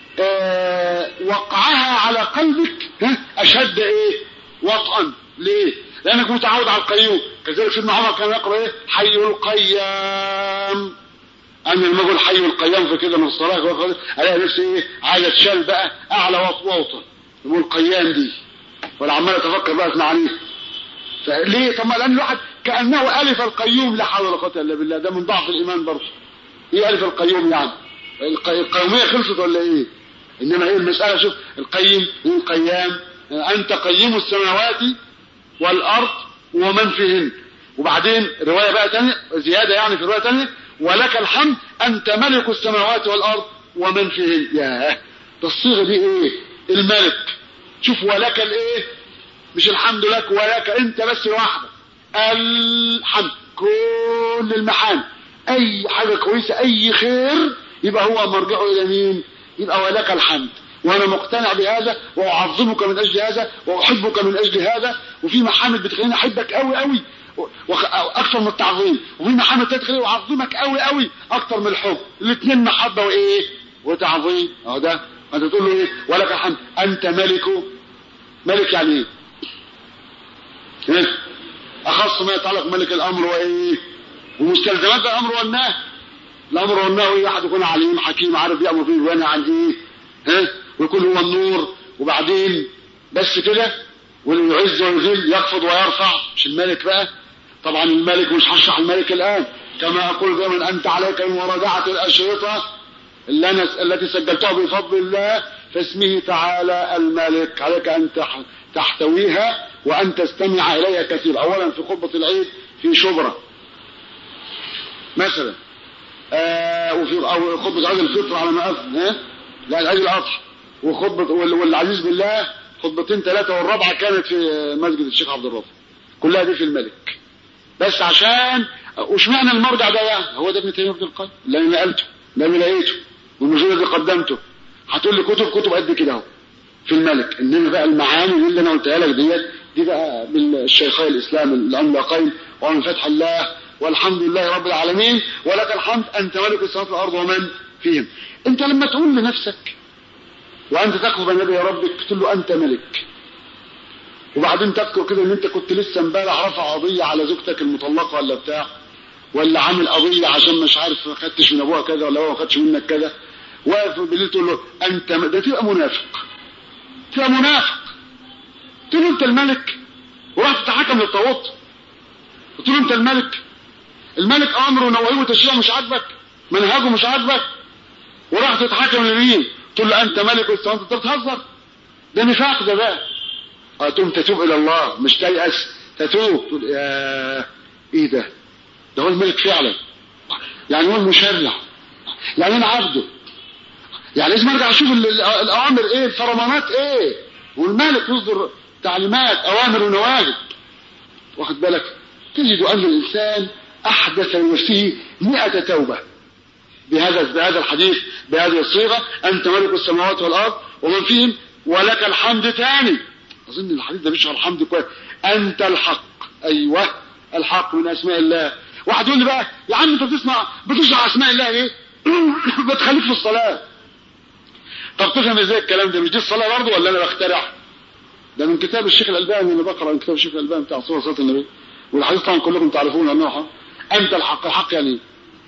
آه وقعها على قلبك اشد ايه وطئا ليه لانك متعود على القيوم كذلك سيدنا عمر كان يقرا ايه حي القيام انا لما اقول حي القيام في كده من الصلاه الاقي نفسي ايه عايز اتشال بقى اعلى وطوطه يقول القيام دي ولا عمال اتفكر بقى في معانيه فليه طب ما لان الواحد كانه الف القيوم لا حول ولا قوه الا بالله ده من ضعف الايمان برضه ايه الف القيوم يعني القيوميه خلصت ولا ايه انما ايه المساله شوف القيم القيام انت قيم السماوات والارض ومن فيهن وبعدين روايه بقى تانية زياده يعني في روايه تانية ولك الحمد انت ملك السماوات والارض ومن فيهن ياه ده الصيغه دي ايه الملك شوف ولك الايه مش الحمد لك ولك انت بس لوحدك الحمد كل المحامد اي حاجه كويسه اي خير يبقى هو مرجعه الى مين يبقى ولك الحمد وانا مقتنع بهذا واعظمك من اجل هذا واحبك من اجل هذا وفي محامد بتخليني احبك قوي قوي اكثر من التعظيم وفي محامد تخليني اعظمك قوي قوي اكثر من الحب الاثنين محبه وايه وتعظيم اهو ده انت تقول له ايه ولك الحمد انت ملك ملك يعني ايه اخص ما يتعلق ملك الامر وايه ومستلزمات الامر والنهي الامر والنهي واحد يكون عليم حكيم عارف يامر فيه وينهى عن ايه ها ويكون هو النور وبعدين بس كده واللي يعز ويذل يخفض ويرفع مش الملك بقى طبعا الملك مش هشرح الملك الان كما اقول دائما انت عليك من مراجعه الاشرطه اللي أنا التي سجلتها بفضل الله فاسمه تعالى الملك عليك ان تحتويها وان تستمع اليها كثير اولا في خطبه العيد في شبرا مثلا آه وفي او خطبه عيد الفطر على ما افهم ها لا عيد الاضحى وخطبه والعزيز بالله خطبتين ثلاثه والرابعه كانت في مسجد الشيخ عبد الرافع كلها دي في الملك بس عشان واشمعنى المرجع ده يعني هو ده ابن تيميه ابن القيم اللي انا نقلته اللي انا لقيته والمجلد اللي قدمته هتقول لي كتب كتب قد كده اهو في الملك انما بقى المعاني اللي انا قلتها لك ديت دي بقى بالشيخي الاسلام العملاقين ومن فتح الله والحمد لله رب العالمين ولك الحمد انت ملك السماوات والارض ومن فيهم انت لما تقول لنفسك وانت تقف بين يدي ربك تقول له انت ملك وبعدين تذكر كده ان انت كنت لسه امبارح رافع قضيه على زوجتك المطلقه ولا بتاع ولا عامل قضيه عشان مش عارف ما خدتش من ابوها كذا ولا هو ما خدش منك كذا واقف بالليل تقول له انت م... ده تبقى منافق تبقى منافق تقول له انت الملك ورحت تتحكم للطاغوت قلت له انت الملك الملك امره ونوعيه وتشريعه مش عاجبك منهجه مش عاجبك وراح تتحكم لمين تقول له انت ملك والسلام انت بتهزر ده نفاق ده بقى تقوم تتوب الى الله مش تيأس تتوب تقول يا ايه ده ده هو الملك فعلا يعني هو المشرع يعني انا عبده يعني لازم ارجع اشوف الاوامر ايه الفرمانات ايه والملك يصدر تعليمات اوامر ونواهي واخد بالك تجد ان الانسان احدث لنفسه مئة توبة بهذا بهذا الحديث بهذه الصيغة انت ملك السماوات والارض ومن فيهم ولك الحمد تاني اظن الحديث ده بيشرح الحمد كويس انت الحق ايوه الحق من اسماء الله واحد يقول لي بقى يا عم انت بتسمع بتشرح اسماء الله ليه بتخليك في الصلاه طب تفهم ازاي الكلام ده مش دي الصلاه برضه ولا انا بخترع ده من كتاب الشيخ الالباني انا بقرا من كتاب الشيخ الالباني بتاع صوره صلاه النبي والحديث طبعا كلكم تعرفون انه انت الحق الحق يعني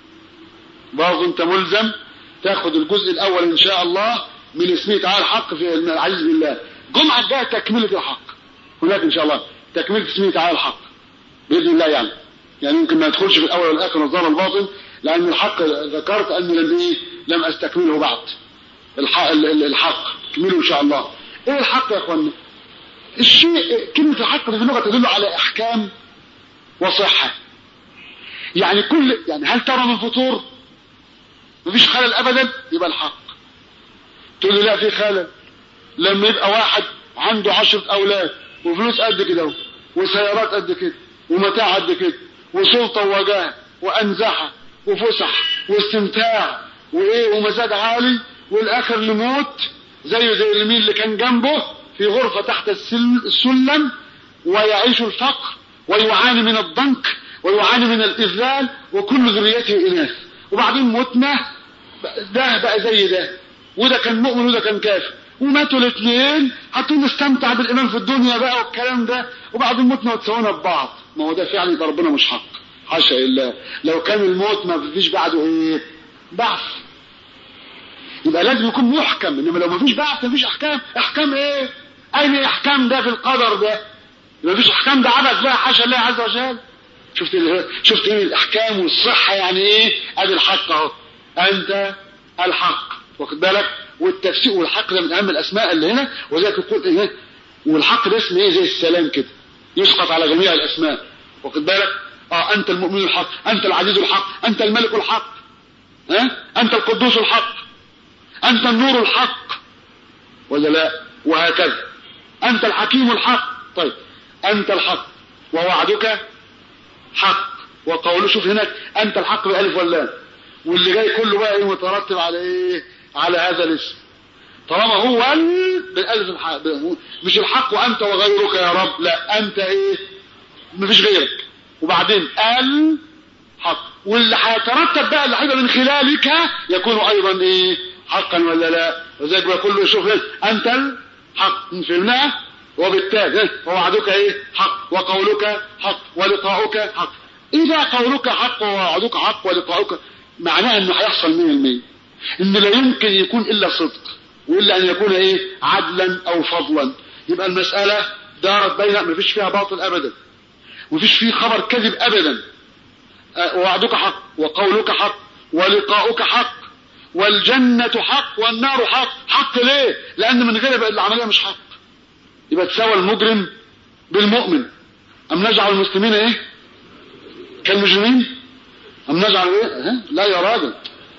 برضه انت ملزم تاخد الجزء الاول ان شاء الله من اسمه تعالى الحق في العزيز بالله الجمعه الجايه تكمله الحق هناك ان شاء الله تكمله اسمه تعالى الحق باذن الله يعني يعني يمكن ما يدخلش في الاول والاخر والظاهر الباطن لان الحق ذكرت اني لم ايه لم استكمله بعد الحق الحق اكمله ان شاء الله ايه الحق يا اخوانا الشيء كلمه الحق في اللغه تدل على احكام وصحه يعني كل يعني هل ترى من فطور مفيش خلل ابدا يبقى الحق تقول لي لا في خلل لما يبقى واحد عنده عشرة اولاد وفلوس قد كده وسيارات قد كده ومتاع قد كده وسلطة ووجاه وانزحة وفسح واستمتاع وايه ومزاج عالي والاخر يموت زيه زي اليمين اللي كان جنبه في غرفة تحت السلم ويعيش الفقر ويعاني من الضنك ويعاني من الاذلال وكل ذريته اناث وبعدين متنا ده بقى زي ده وده كان مؤمن وده كان كافر وماتوا الاثنين هتقوم نستمتع بالايمان في الدنيا بقى والكلام ده وبعدين متنا وتساوينا ببعض ما هو ده فعلا يبقى ربنا مش حق حاشا الا لو كان الموت ما فيش بعده ايه بعث يبقى لازم يكون محكم انما لو ما فيش بعث ما فيش احكام احكام ايه اين احكام ده في القدر ده ما فيش احكام ده عبث بقى حاشا الله عز وجل شفت شفت ايه الاحكام والصحه يعني ايه ادي الحق اهو انت الحق واخد بالك والتفسير والحق ده من اهم الاسماء اللي هنا وذلك يقول ايه والحق ده اسم ايه زي السلام كده يسقط على جميع الاسماء واخد بالك اه انت المؤمن الحق انت العزيز الحق انت الملك الحق ها أه؟ انت القدوس الحق انت النور الحق ولا لا وهكذا انت الحكيم الحق طيب انت الحق ووعدك حق وقوله شوف هناك انت الحق بالالف واللام واللي جاي كله بقى ايه مترتب على ايه على هذا الاسم طالما هو ال بالالف الحق مش الحق وانت وغيرك يا رب لا انت ايه مفيش غيرك وبعدين الحق واللي هيترتب بقى اللي هيبقى من خلالك يكون ايضا ايه حقا ولا لا وزيك بقى كله يشوف انت الحق فهمناها وبالتالي ووعدك ايه حق وقولك حق ولقاؤك حق ايه بقى قولك حق ووعدك حق ولقاؤك معناه انه هيحصل 100% ان لا يمكن يكون الا صدق والا ان يكون ايه عدلا او فضلا يبقى المسألة دارت بين ما فيش فيها باطل ابدا وفيش فيه خبر كذب ابدا ووعدك حق وقولك حق ولقاؤك حق والجنة حق والنار حق حق ليه لان من غير بقى العملية مش حق يبقى تساوى المجرم بالمؤمن ام نجعل المسلمين ايه كالمجرمين ام نجعل ايه ها؟ لا يا راجل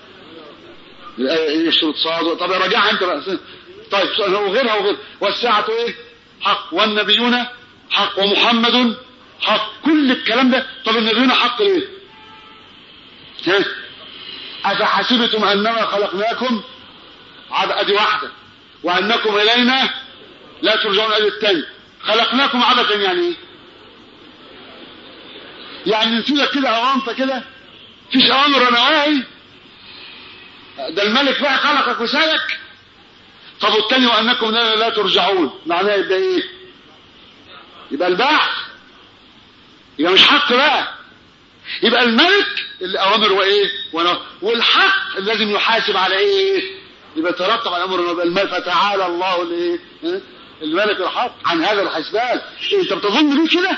ايه شروط صاد طب راجعها انت بقى طيب وغيرها وغيرها والساعة ايه حق والنبيون حق ومحمد حق كل الكلام ده طب النبيون حق ليه ها افحسبتم انما خلقناكم عاد ادي واحدة وانكم الينا لا ترجعون ادي الثاني خلقناكم عبثا يعني ايه يعني نسيبك كده اوامطة كده فيش اوامر ونواهي ده الملك بقى خلقك وسالك طب والتاني وانكم لا, لا ترجعون معناه يبقى ايه يبقى البعث يبقى مش حق بقى يبقى الملك اللي اوامر وايه والحق اللي لازم يحاسب على ايه يبقى ترتب على امر الملك فتعالى الله الايه الملك الحق عن هذا الحسبان إيه انت بتظن ليه كده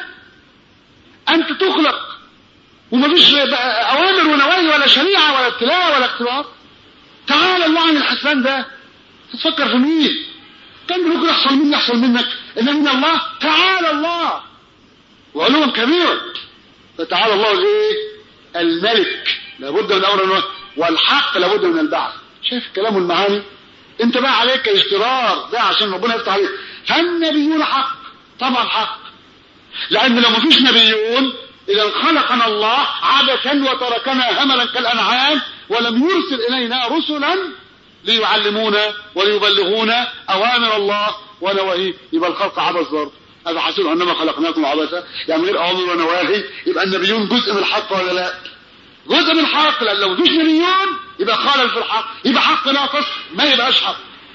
انت تخلق ومفيش اوامر ونواهي ولا شريعه ولا ابتلاء ولا اختبار تعالى الله عن الحسبان ده تفكر في مين كان ممكن يحصل مني يحصل منك ان من الله تعالى الله وعلوا كبيرا فتعالى الله الايه الملك لابد من امر والحق لابد من البعث شايف الكلام والمعاني انت بقى عليك اشترار ده عشان ربنا يفتح عليك فالنبيون حق طبعا حق لان لو مفيش نبيون اذا خلقنا الله عبثا وتركنا هملا كالانعام ولم يرسل الينا رسلا ليعلمونا وليبلغونا اوامر الله ونواهيه يبقى الخلق عبث برضه افحسبوا انما خلقناكم عبثا يعني غير اوامر ونواهي يبقى النبيون جزء من الحق ولا لا جزء من الحق لان لو مفيش نبيون يبقى خالل في الحق يبقى حق ناقص ما يبقاش حق 100%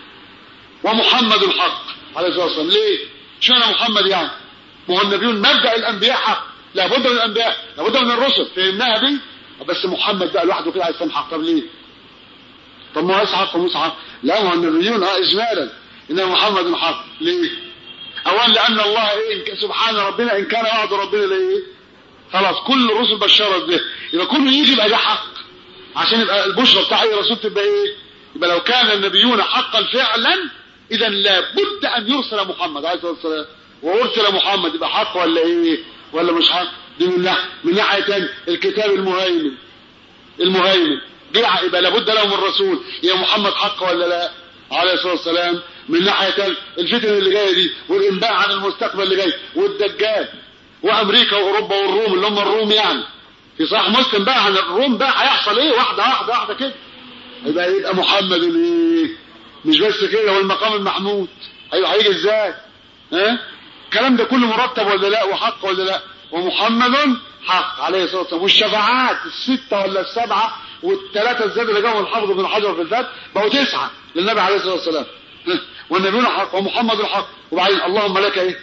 ومحمد الحق عليه الصلاه والسلام ليه اشمعنى محمد يعني ما هو النبيون مبدا الانبياء حق لابد من الانبياء لابد من الرسل فهمناها دي بس محمد بقى لوحده كده عايز حق طب ليه طب ما هو اسحاق ومصحف لا ما هو النبيون اه اجمالا انما محمد حق ليه اولا لان الله ايه سبحان ربنا ان كان وعد ربنا ليه خلاص كل الرسل بشرت به يبقى كله يجي يبقى ده حق عشان يبقى البشرى بتاع اي رسول تبقى ايه يبقى لو كان النبيون حقا فعلا اذا لابد ان يرسل محمد عليه الصلاه والسلام وارسل محمد يبقى حق ولا ايه ولا مش حق دي من ناحيه من ناحيه ثانيه الكتاب المهيمن المهيمن جرع يبقى لابد له من رسول يا محمد حق ولا لا عليه الصلاه والسلام من ناحيه ثانيه الفتن اللي جايه دي والانباء عن المستقبل اللي جاي والدجال وامريكا واوروبا والروم اللي هم الروم يعني في صحيح مسلم بقى عن الروم بقى هيحصل ايه واحده واحده واحده كده يبقى يبقى محمد الايه مش بس كده والمقام المحمود هيبقى هيجي ازاي ها الكلام ده كله مرتب ولا لا وحق ولا لا ومحمد حق عليه الصلاه والسلام والشفاعات السته ولا السبعه والثلاثه الزاد اللي جابهم الحافظ بن حجر في الفات بقوا تسعه للنبي عليه الصلاه والسلام والنبيون حق ومحمد الحق وبعدين اللهم لك ايه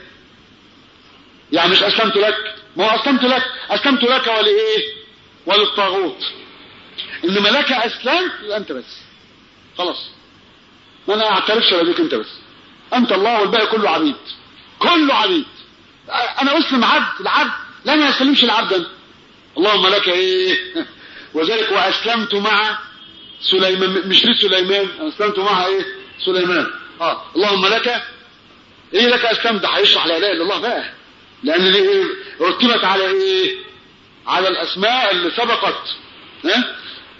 يعني مش اسلمت لك ما هو اسلمت لك اسلمت لك ولايه وللطاغوت انما لك اسلمت يبقى انت بس خلاص ما انا اعترفش ولا بيك انت بس انت الله والباقي كله عبيد كله عبيد انا اسلم عبد العبد لا ما يسلمش العبد انت اللهم لك ايه وذلك واسلمت مع سليمان مش ليه سليمان اسلمت مع ايه سليمان اه اللهم لك ايه لك اسلمت ده هيشرح لا اله الا الله بقى لان دي ايه رتبت على ايه على الاسماء اللي سبقت ها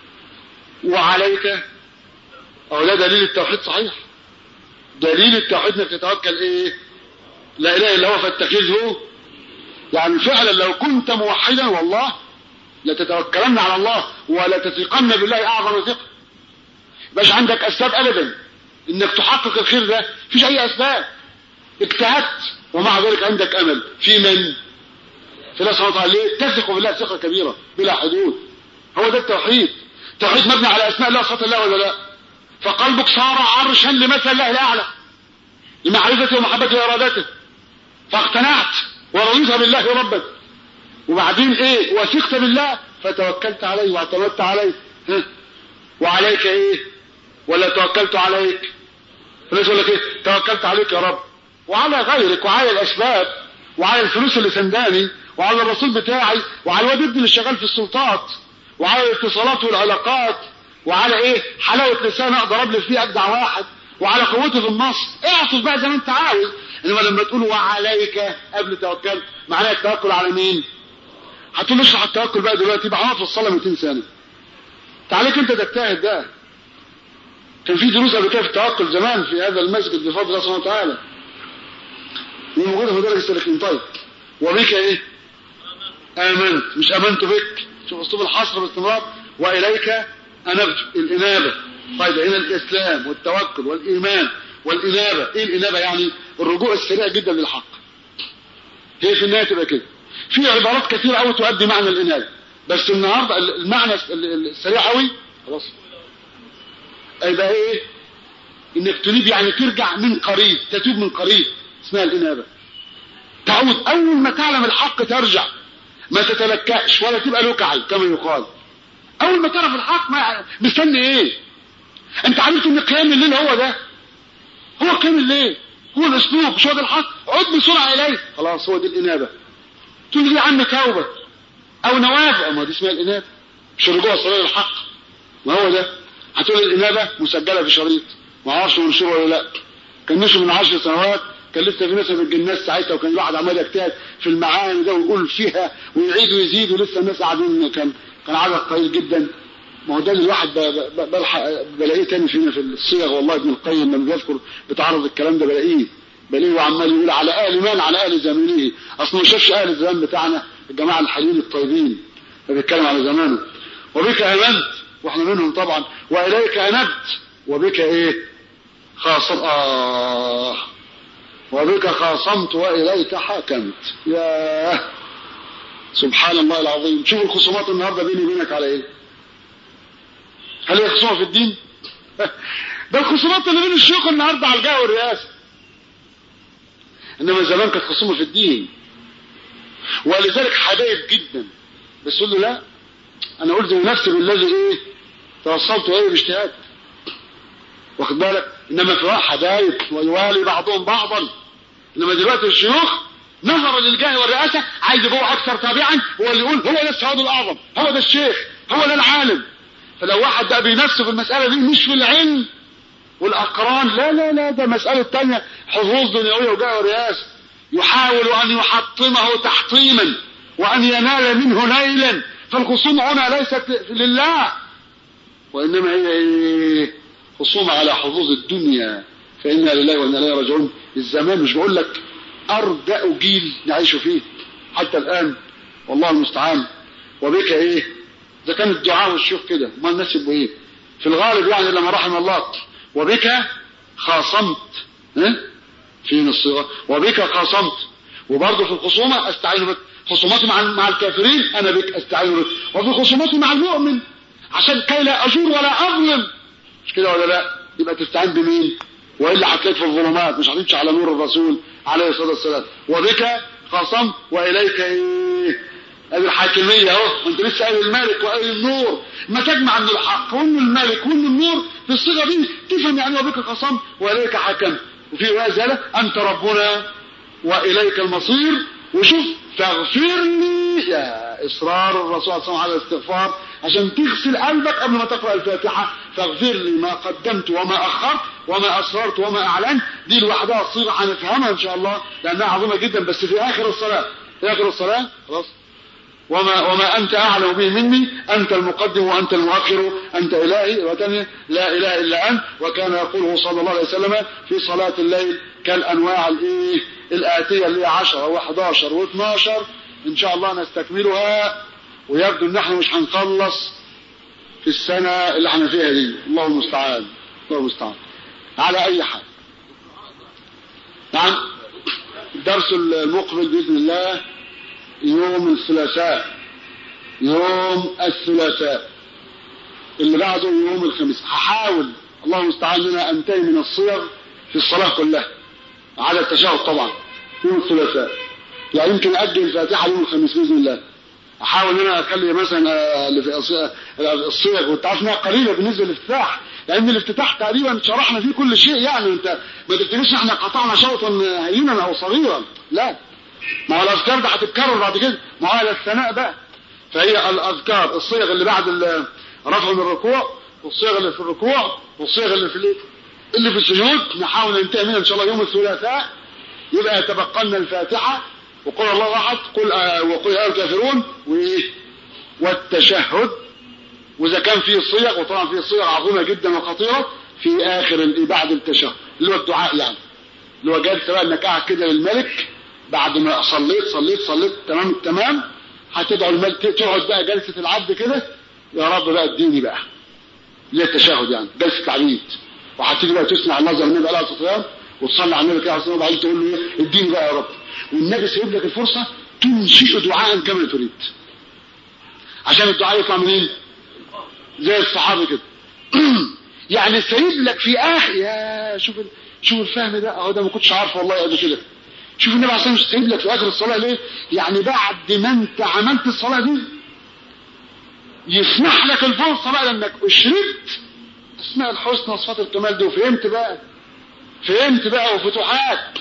وعليك او ده دليل التوحيد صحيح دليل التوحيد انك تتوكل ايه لا اله الا هو فاتخذه يعني فعلا لو كنت موحدا والله لتتوكلن على الله ولا تثقن بالله اعظم ثقه مش عندك اسباب ابدا انك تحقق الخير ده مفيش اي اسباب اجتهدت ومع ذلك عندك امل في من في الله سبحانه وتعالى ليه تثق بالله ثقه كبيره بلا حدود هو ده التوحيد توحيد مبني على اسماء الله وصفات الله ولا لا فقلبك صار عرشا لمثل الله الاعلى لمعرفته ومحبته وارادته فاقتنعت ورضيت بالله ربا وبعدين ايه وثقت بالله فتوكلت عليه واعتمدت عليه ها وعليك ايه ولا توكلت عليك الناس يقول لك ايه توكلت عليك يا رب وعلى غيرك وعلى الاسباب وعلى الفلوس اللي سنداني وعلى الرسول بتاعي وعلى الواد ابني اللي شغال في السلطات وعلى الاتصالات والعلاقات وعلى ايه حلاوه لسان اقدر ابلغ فيه ابدع واحد وعلى قوتي في النص اعطف بقى زي ما انت عاوز انما لما تقول وعليك قبل توكل معناها التوكل على مين هتقول اشرح التوكل بقى دلوقتي يبقى في الصلاه 200 سنه تعاليك انت تجتهد ده كان في دروس قبل كده في التوكل زمان في هذا المسجد بفضل الله سبحانه وتعالى دي موجوده في درجه السلكين طيب وبك ايه امنت مش امنت بك شوف اسلوب الحصر باستمرار واليك انبت الانابه طيب هنا الاسلام والتوكل والايمان والانابه ايه الانابه يعني الرجوع السريع جدا للحق هي في النهايه تبقى كده في عبارات كثيره قوي تؤدي معنى الانابه بس النهارده المعنى السريع قوي خلاص يبقى ايه انك تنيب يعني ترجع من قريب تتوب من قريب اسمها الانابه تعود اول ما تعلم الحق ترجع ما تتلكأش ولا تبقى لكعي كما يقال اول ما تعرف الحق ما مستني ايه انت عرفت ان قيام الليل هو ده هو قيام الليل هو الاسلوب مش هو ده الحق عد بسرعه اليه خلاص هو دي الانابه تقول لي يا عم توبه او نوافع ما دي اسمها الانابه مش الرجوع الصلاه للحق ما هو ده هتقول الانابه مسجله في شريط ما اعرفش منشور ولا لا كان نشر من عشر سنوات كان لسه في ناس من الجناس ساعتها وكان الواحد عمال يجتهد في المعاني ده ويقول فيها ويعيد ويزيد ولسه الناس قاعدين كان كان عدد قليل جدا ما هو ده اللي الواحد بلحق بلاقيه تاني فينا في الصيغ والله ابن القيم لما بيذكر بتعرض الكلام ده بلاقيه بلاقيه وعمال يقول على اهل من على اهل زمانه اصلا ما شافش اهل الزمان بتاعنا الجماعه الحليم الطيبين بيتكلم على زمانه وبك امنت واحنا منهم طبعا واليك انبت وبك ايه خاصم اه وبك خاصمت واليك حاكمت يا سبحان الله العظيم شوف الخصومات النهارده بيني وبينك على ايه هل هي خصومه في الدين ده الخصومات اللي بين الشيوخ النهارده على الجاه والرئاسه انما زمان كانت خصومه في الدين ولذلك حبايب جدا بس يقول له لا انا قلت لنفسي بالذي ايه توصلت اليه باجتهاد واخد بالك انما في حبايب ويوالي بعضهم بعضا انما دلوقتي الشيوخ نظرا للجاه والرئاسه عايز يبقى اكثر تابعا هو اللي يقول هو ده السعود الاعظم هو ده الشيخ هو ده العالم فلو واحد بقى بينفسه في المساله دي مش في العلم والاقران لا لا لا ده مساله تانية حظوظ دنيويه وجاه ورئاسه يحاول ان يحطمه تحطيما وان ينال منه نيلا فالخصومه هنا ليست لله وانما هي ايه خصومه على حظوظ الدنيا فانا لله وانا اليه راجعون الزمان مش بقول لك ارجأ جيل نعيش فيه حتى الان والله المستعان وبك ايه ده كان الدعاء والشيوخ كده ما الناس يبقوا ايه في الغالب يعني لما رحم الله وبك خاصمت ها في الصيغه وبك خاصمت وبرضه في الخصومه استعين بك خصوماتي مع مع الكافرين انا بك استعين بك وفي خصوماتي مع المؤمن عشان كي لا اجور ولا اظلم مش كده ولا لا يبقى تستعين بمين والا هتلاقيك في الظلمات مش هتمشي على نور الرسول عليه الصلاه والسلام وبك خاصم واليك ايه ادي الحاكميه اهو وانت لسه قايل الملك وقايل النور ما تجمع من الحق وان الملك وان النور في الصيغه دي تفهم يعني وبك خصم واليك حكم وفي روايه زياده انت ربنا واليك المصير وشوف فاغفر لي يا اصرار الرسول صلى الله عليه وسلم على الاستغفار عشان تغسل قلبك قبل ما تقرا الفاتحه فاغفر لي ما قدمت وما اخرت وما اسررت وما اعلنت دي لوحدها الصيغه هنفهمها ان شاء الله لانها عظيمه جدا بس في اخر الصلاه في اخر الصلاه خلاص وما وما انت اعلم به مني انت المقدم وانت المؤخر انت الهي وتانية لا اله الا انت وكان يقوله صلى الله عليه وسلم في صلاه الليل كالانواع الايه الاتيه اللي هي 10 و11 و12 ان شاء الله نستكملها ويبدو ان احنا مش هنخلص في السنه اللي احنا فيها دي الله المستعان الله المستعان على اي حال نعم الدرس المقبل باذن الله يوم الثلاثاء يوم الثلاثاء اللي بعده يوم الخميس هحاول الله المستعان ان انتهي من الصيغ في الصلاه كلها على التشهد طبعا يوم الثلاثاء يعني يمكن أجل الفاتحة يوم الخميس بإذن الله احاول ان انا اخلي مثلا آه، اللي في الص- الصيغ وانت عارف انها قليله بالنسبه للافتتاح لان الافتتاح تقريبا شرحنا فيه كل شيء يعني انت ما تفتكرش احنا قطعنا شوطا هينا او صغيرا لا ما هو الاذكار ده هتتكرر بعد كده ما هو الثناء بقى فهي الاذكار الصيغ اللي بعد ال- رفع من الركوع والصيغ اللي في الركوع والصيغ اللي في الايه اللي في السجود نحاول ننتهي منها ان شاء الله يوم الثلاثاء يبقى يتبقى لنا الفاتحه وقل الله احد قل آه وقل يا أيها الكافرون وايه والتشهد واذا كان فيه صيغ وطبعا فيه صيغ عظيمه جدا وخطيره في اخر ال- بعد التشهد اللي هو الدعاء يعني اللي هو جالس بقى انك قاعد كده للملك بعد ما صليت صليت صليت تمام التمام هتدعو الملك تقعد بقى جلسه العبد كده يا رب بقى اديني بقى اللي هي التشهد يعني جلسه العبيد وهتيجي بقى تسمع الله زي النبي عليه الصلاه والسلام وتصلي على النبي كده عليه الصلاه والسلام وبعدين تقول له ايه اديني بقى يا رب والنبي سيب لك الفرصه تنشئ دعاء كما تريد عشان الدعاء يطلع منين؟ زي الصحابه كده يعني سايب لك في اخر يا شوف ال- شوف الفهم ده اهو ده ما كنتش عارفه والله قبل كده شوف النبي عليه الصلاه والسلام سايب لك في اخر الصلاه ليه؟ يعني بعد ما انت عملت الصلاه دي يسمح لك الفرصه بقى لانك اشربت اسماء الحسنى وصفات الكمال دي وفهمت بقى فهمت بقى وفتوحات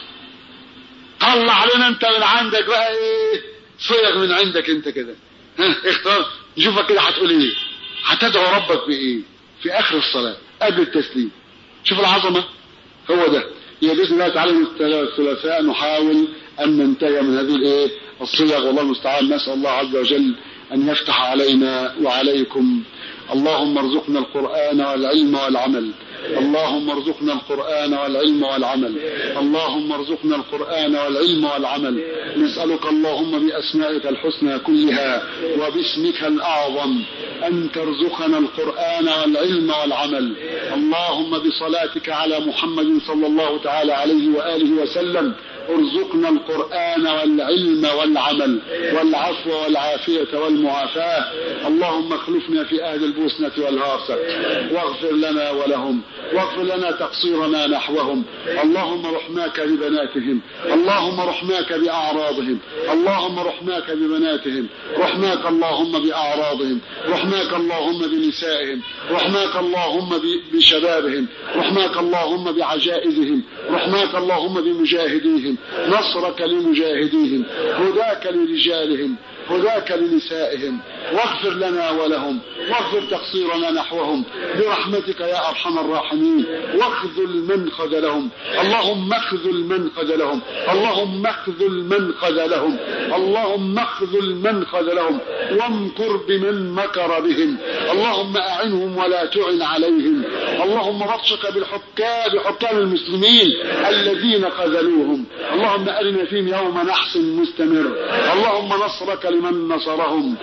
طلع علينا انت من عندك بقى ايه صيغ من عندك انت كده ها اختار نشوفك كده هتقول ايه هتدعو ربك بايه في اخر الصلاه قبل التسليم شوف العظمه هو ده هي باذن الله تعالى من الثلاثاء نحاول ان ننتهي من هذه الايه الصيغ والله المستعان نسال الله عز وجل ان يفتح علينا وعليكم اللهم ارزقنا القران والعلم والعمل اللهم ارزقنا القرآن والعلم والعمل اللهم ارزقنا القرآن والعلم والعمل نسألك اللهم بأسمائك الحسنى كلها وباسمك الأعظم أن ترزقنا القرآن والعلم والعمل اللهم بصلاتك على محمد صلى الله تعالى عليه وآله وسلم ارزقنا القرآن والعلم والعمل والعفو والعافية والمعافاة اللهم اخلفنا في أهل البوسنة والهارسة واغفر لنا ولهم واغفر لنا تقصيرنا نحوهم اللهم رحماك ببناتهم اللهم رحماك بأعراضهم اللهم رحماك ببناتهم رحماك اللهم بأعراضهم رحماك اللهم بنسائهم رحماك اللهم ب- بشبابهم رحماك اللهم بعجائزهم رحماك اللهم بمجاهديهم نصرك لمجاهديهم هداك لرجالهم هداك لنسائهم واغفر لنا ولهم واغفر تقصيرنا نحوهم برحمتك يا ارحم الراحمين واخذل من خذلهم اللهم اخذل من خذلهم اللهم اخذل من خذلهم اللهم اخذل من خذلهم وامكر بمن مكر بهم اللهم اعنهم ولا تعن عليهم اللهم بطشك بالحكام بحكام المسلمين الذين خذلوهم اللهم ارنا فيهم يوم نحس مستمر اللهم نصرك لمن نصرهم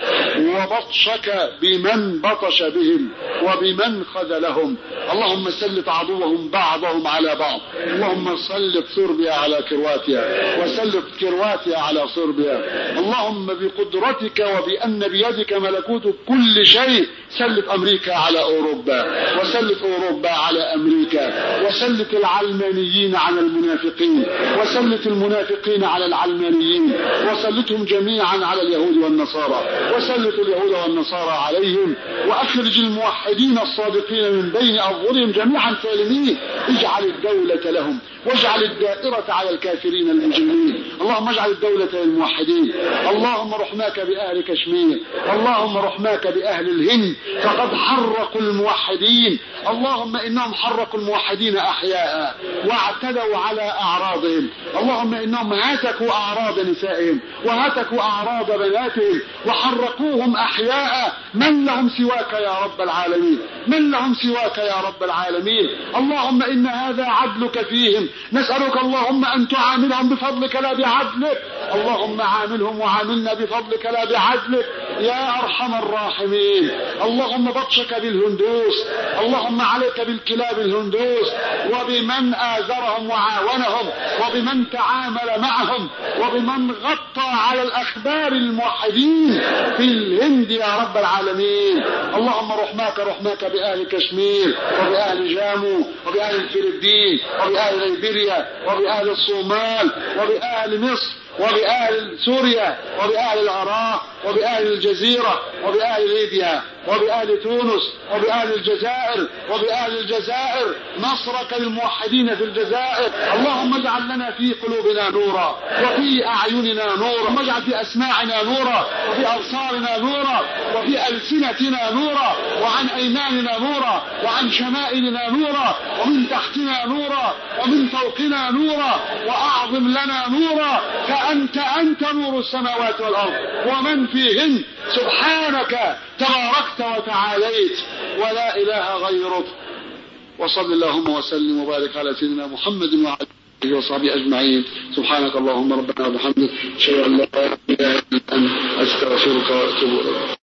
وبطشك بمن بطش بهم وبمن خذلهم اللهم سلط عدوهم بعضهم على بعض اللهم سلط صربيا على كرواتيا وسلط كرواتيا على صربيا اللهم بقدرتك وبأن بيدك ملكوت كل شيء سلط أمريكا على أوروبا وسلط أوروبا على أمريكا وسلط العلمانيين على المنافقين وسلط المنافقين على العلمانيين وسلطهم جميعا على اليهود والنصارى وسلط اليهود والنصارى عليهم وأخرج الموحدين الصادقين من بين أظهرهم جميعا سالمين اجعل الدولة لهم واجعل الدائرة على الكافرين المجرمين اللهم اجعل الدولة للموحدين اللهم رحماك بأهل كشمير اللهم رحماك بأهل الهند فقد حرقوا الموحدين اللهم إنهم حرقوا الموحدين أحياء واعتدوا على أعراضهم اللهم إنهم هتكوا أعراض نسائهم وهتكوا أعراض بناتهم وحرقوهم أحياء من لهم سواك يا رب العالمين من لهم سواك يا رب العالمين اللهم إن هذا عدلك فيهم نسألك اللهم أن تعاملهم بفضلك لا بعدلك اللهم عاملهم وعاملنا بفضلك لا بعدلك يا أرحم الراحمين اللهم بطشك بالهندوس اللهم عليك بالكلاب الهندوس وبمن آزرهم وعاونهم وبمن تعامل معهم وبمن غطى على الأخبار الموحدين في الهند يا رب العالمين اللهم رحماك رحماك بأهل كشمير وبأهل جامو وبأهل الفلبين وبأهل ليبيريا وبأهل الصومال وبأهل مصر وبأهل سوريا وبأهل العراق وبأهل الجزيرة وبأهل ليبيا وبأهل تونس وبأهل الجزائر وبأهل الجزائر نصرك للموحدين في الجزائر اللهم اجعل لنا في قلوبنا نورا وفي أعيننا نورا واجعل في أسماعنا نورا وفي أبصارنا نورا وفي ألسنتنا نورا وعن أيماننا نورا وعن شمائلنا نورا ومن تحتنا نورا ومن فوقنا نورا وأعظم لنا نورا فأنت أنت نور السماوات والأرض ومن فيهن سبحانك تباركت وتعاليت ولا إله غيرك وصل اللهم وسلم وبارك على سيدنا محمد وعلى اله وصحبه اجمعين سبحانك اللهم ربنا وبحمدك اشهد ان لا اله الا انت استغفرك واتوب اليك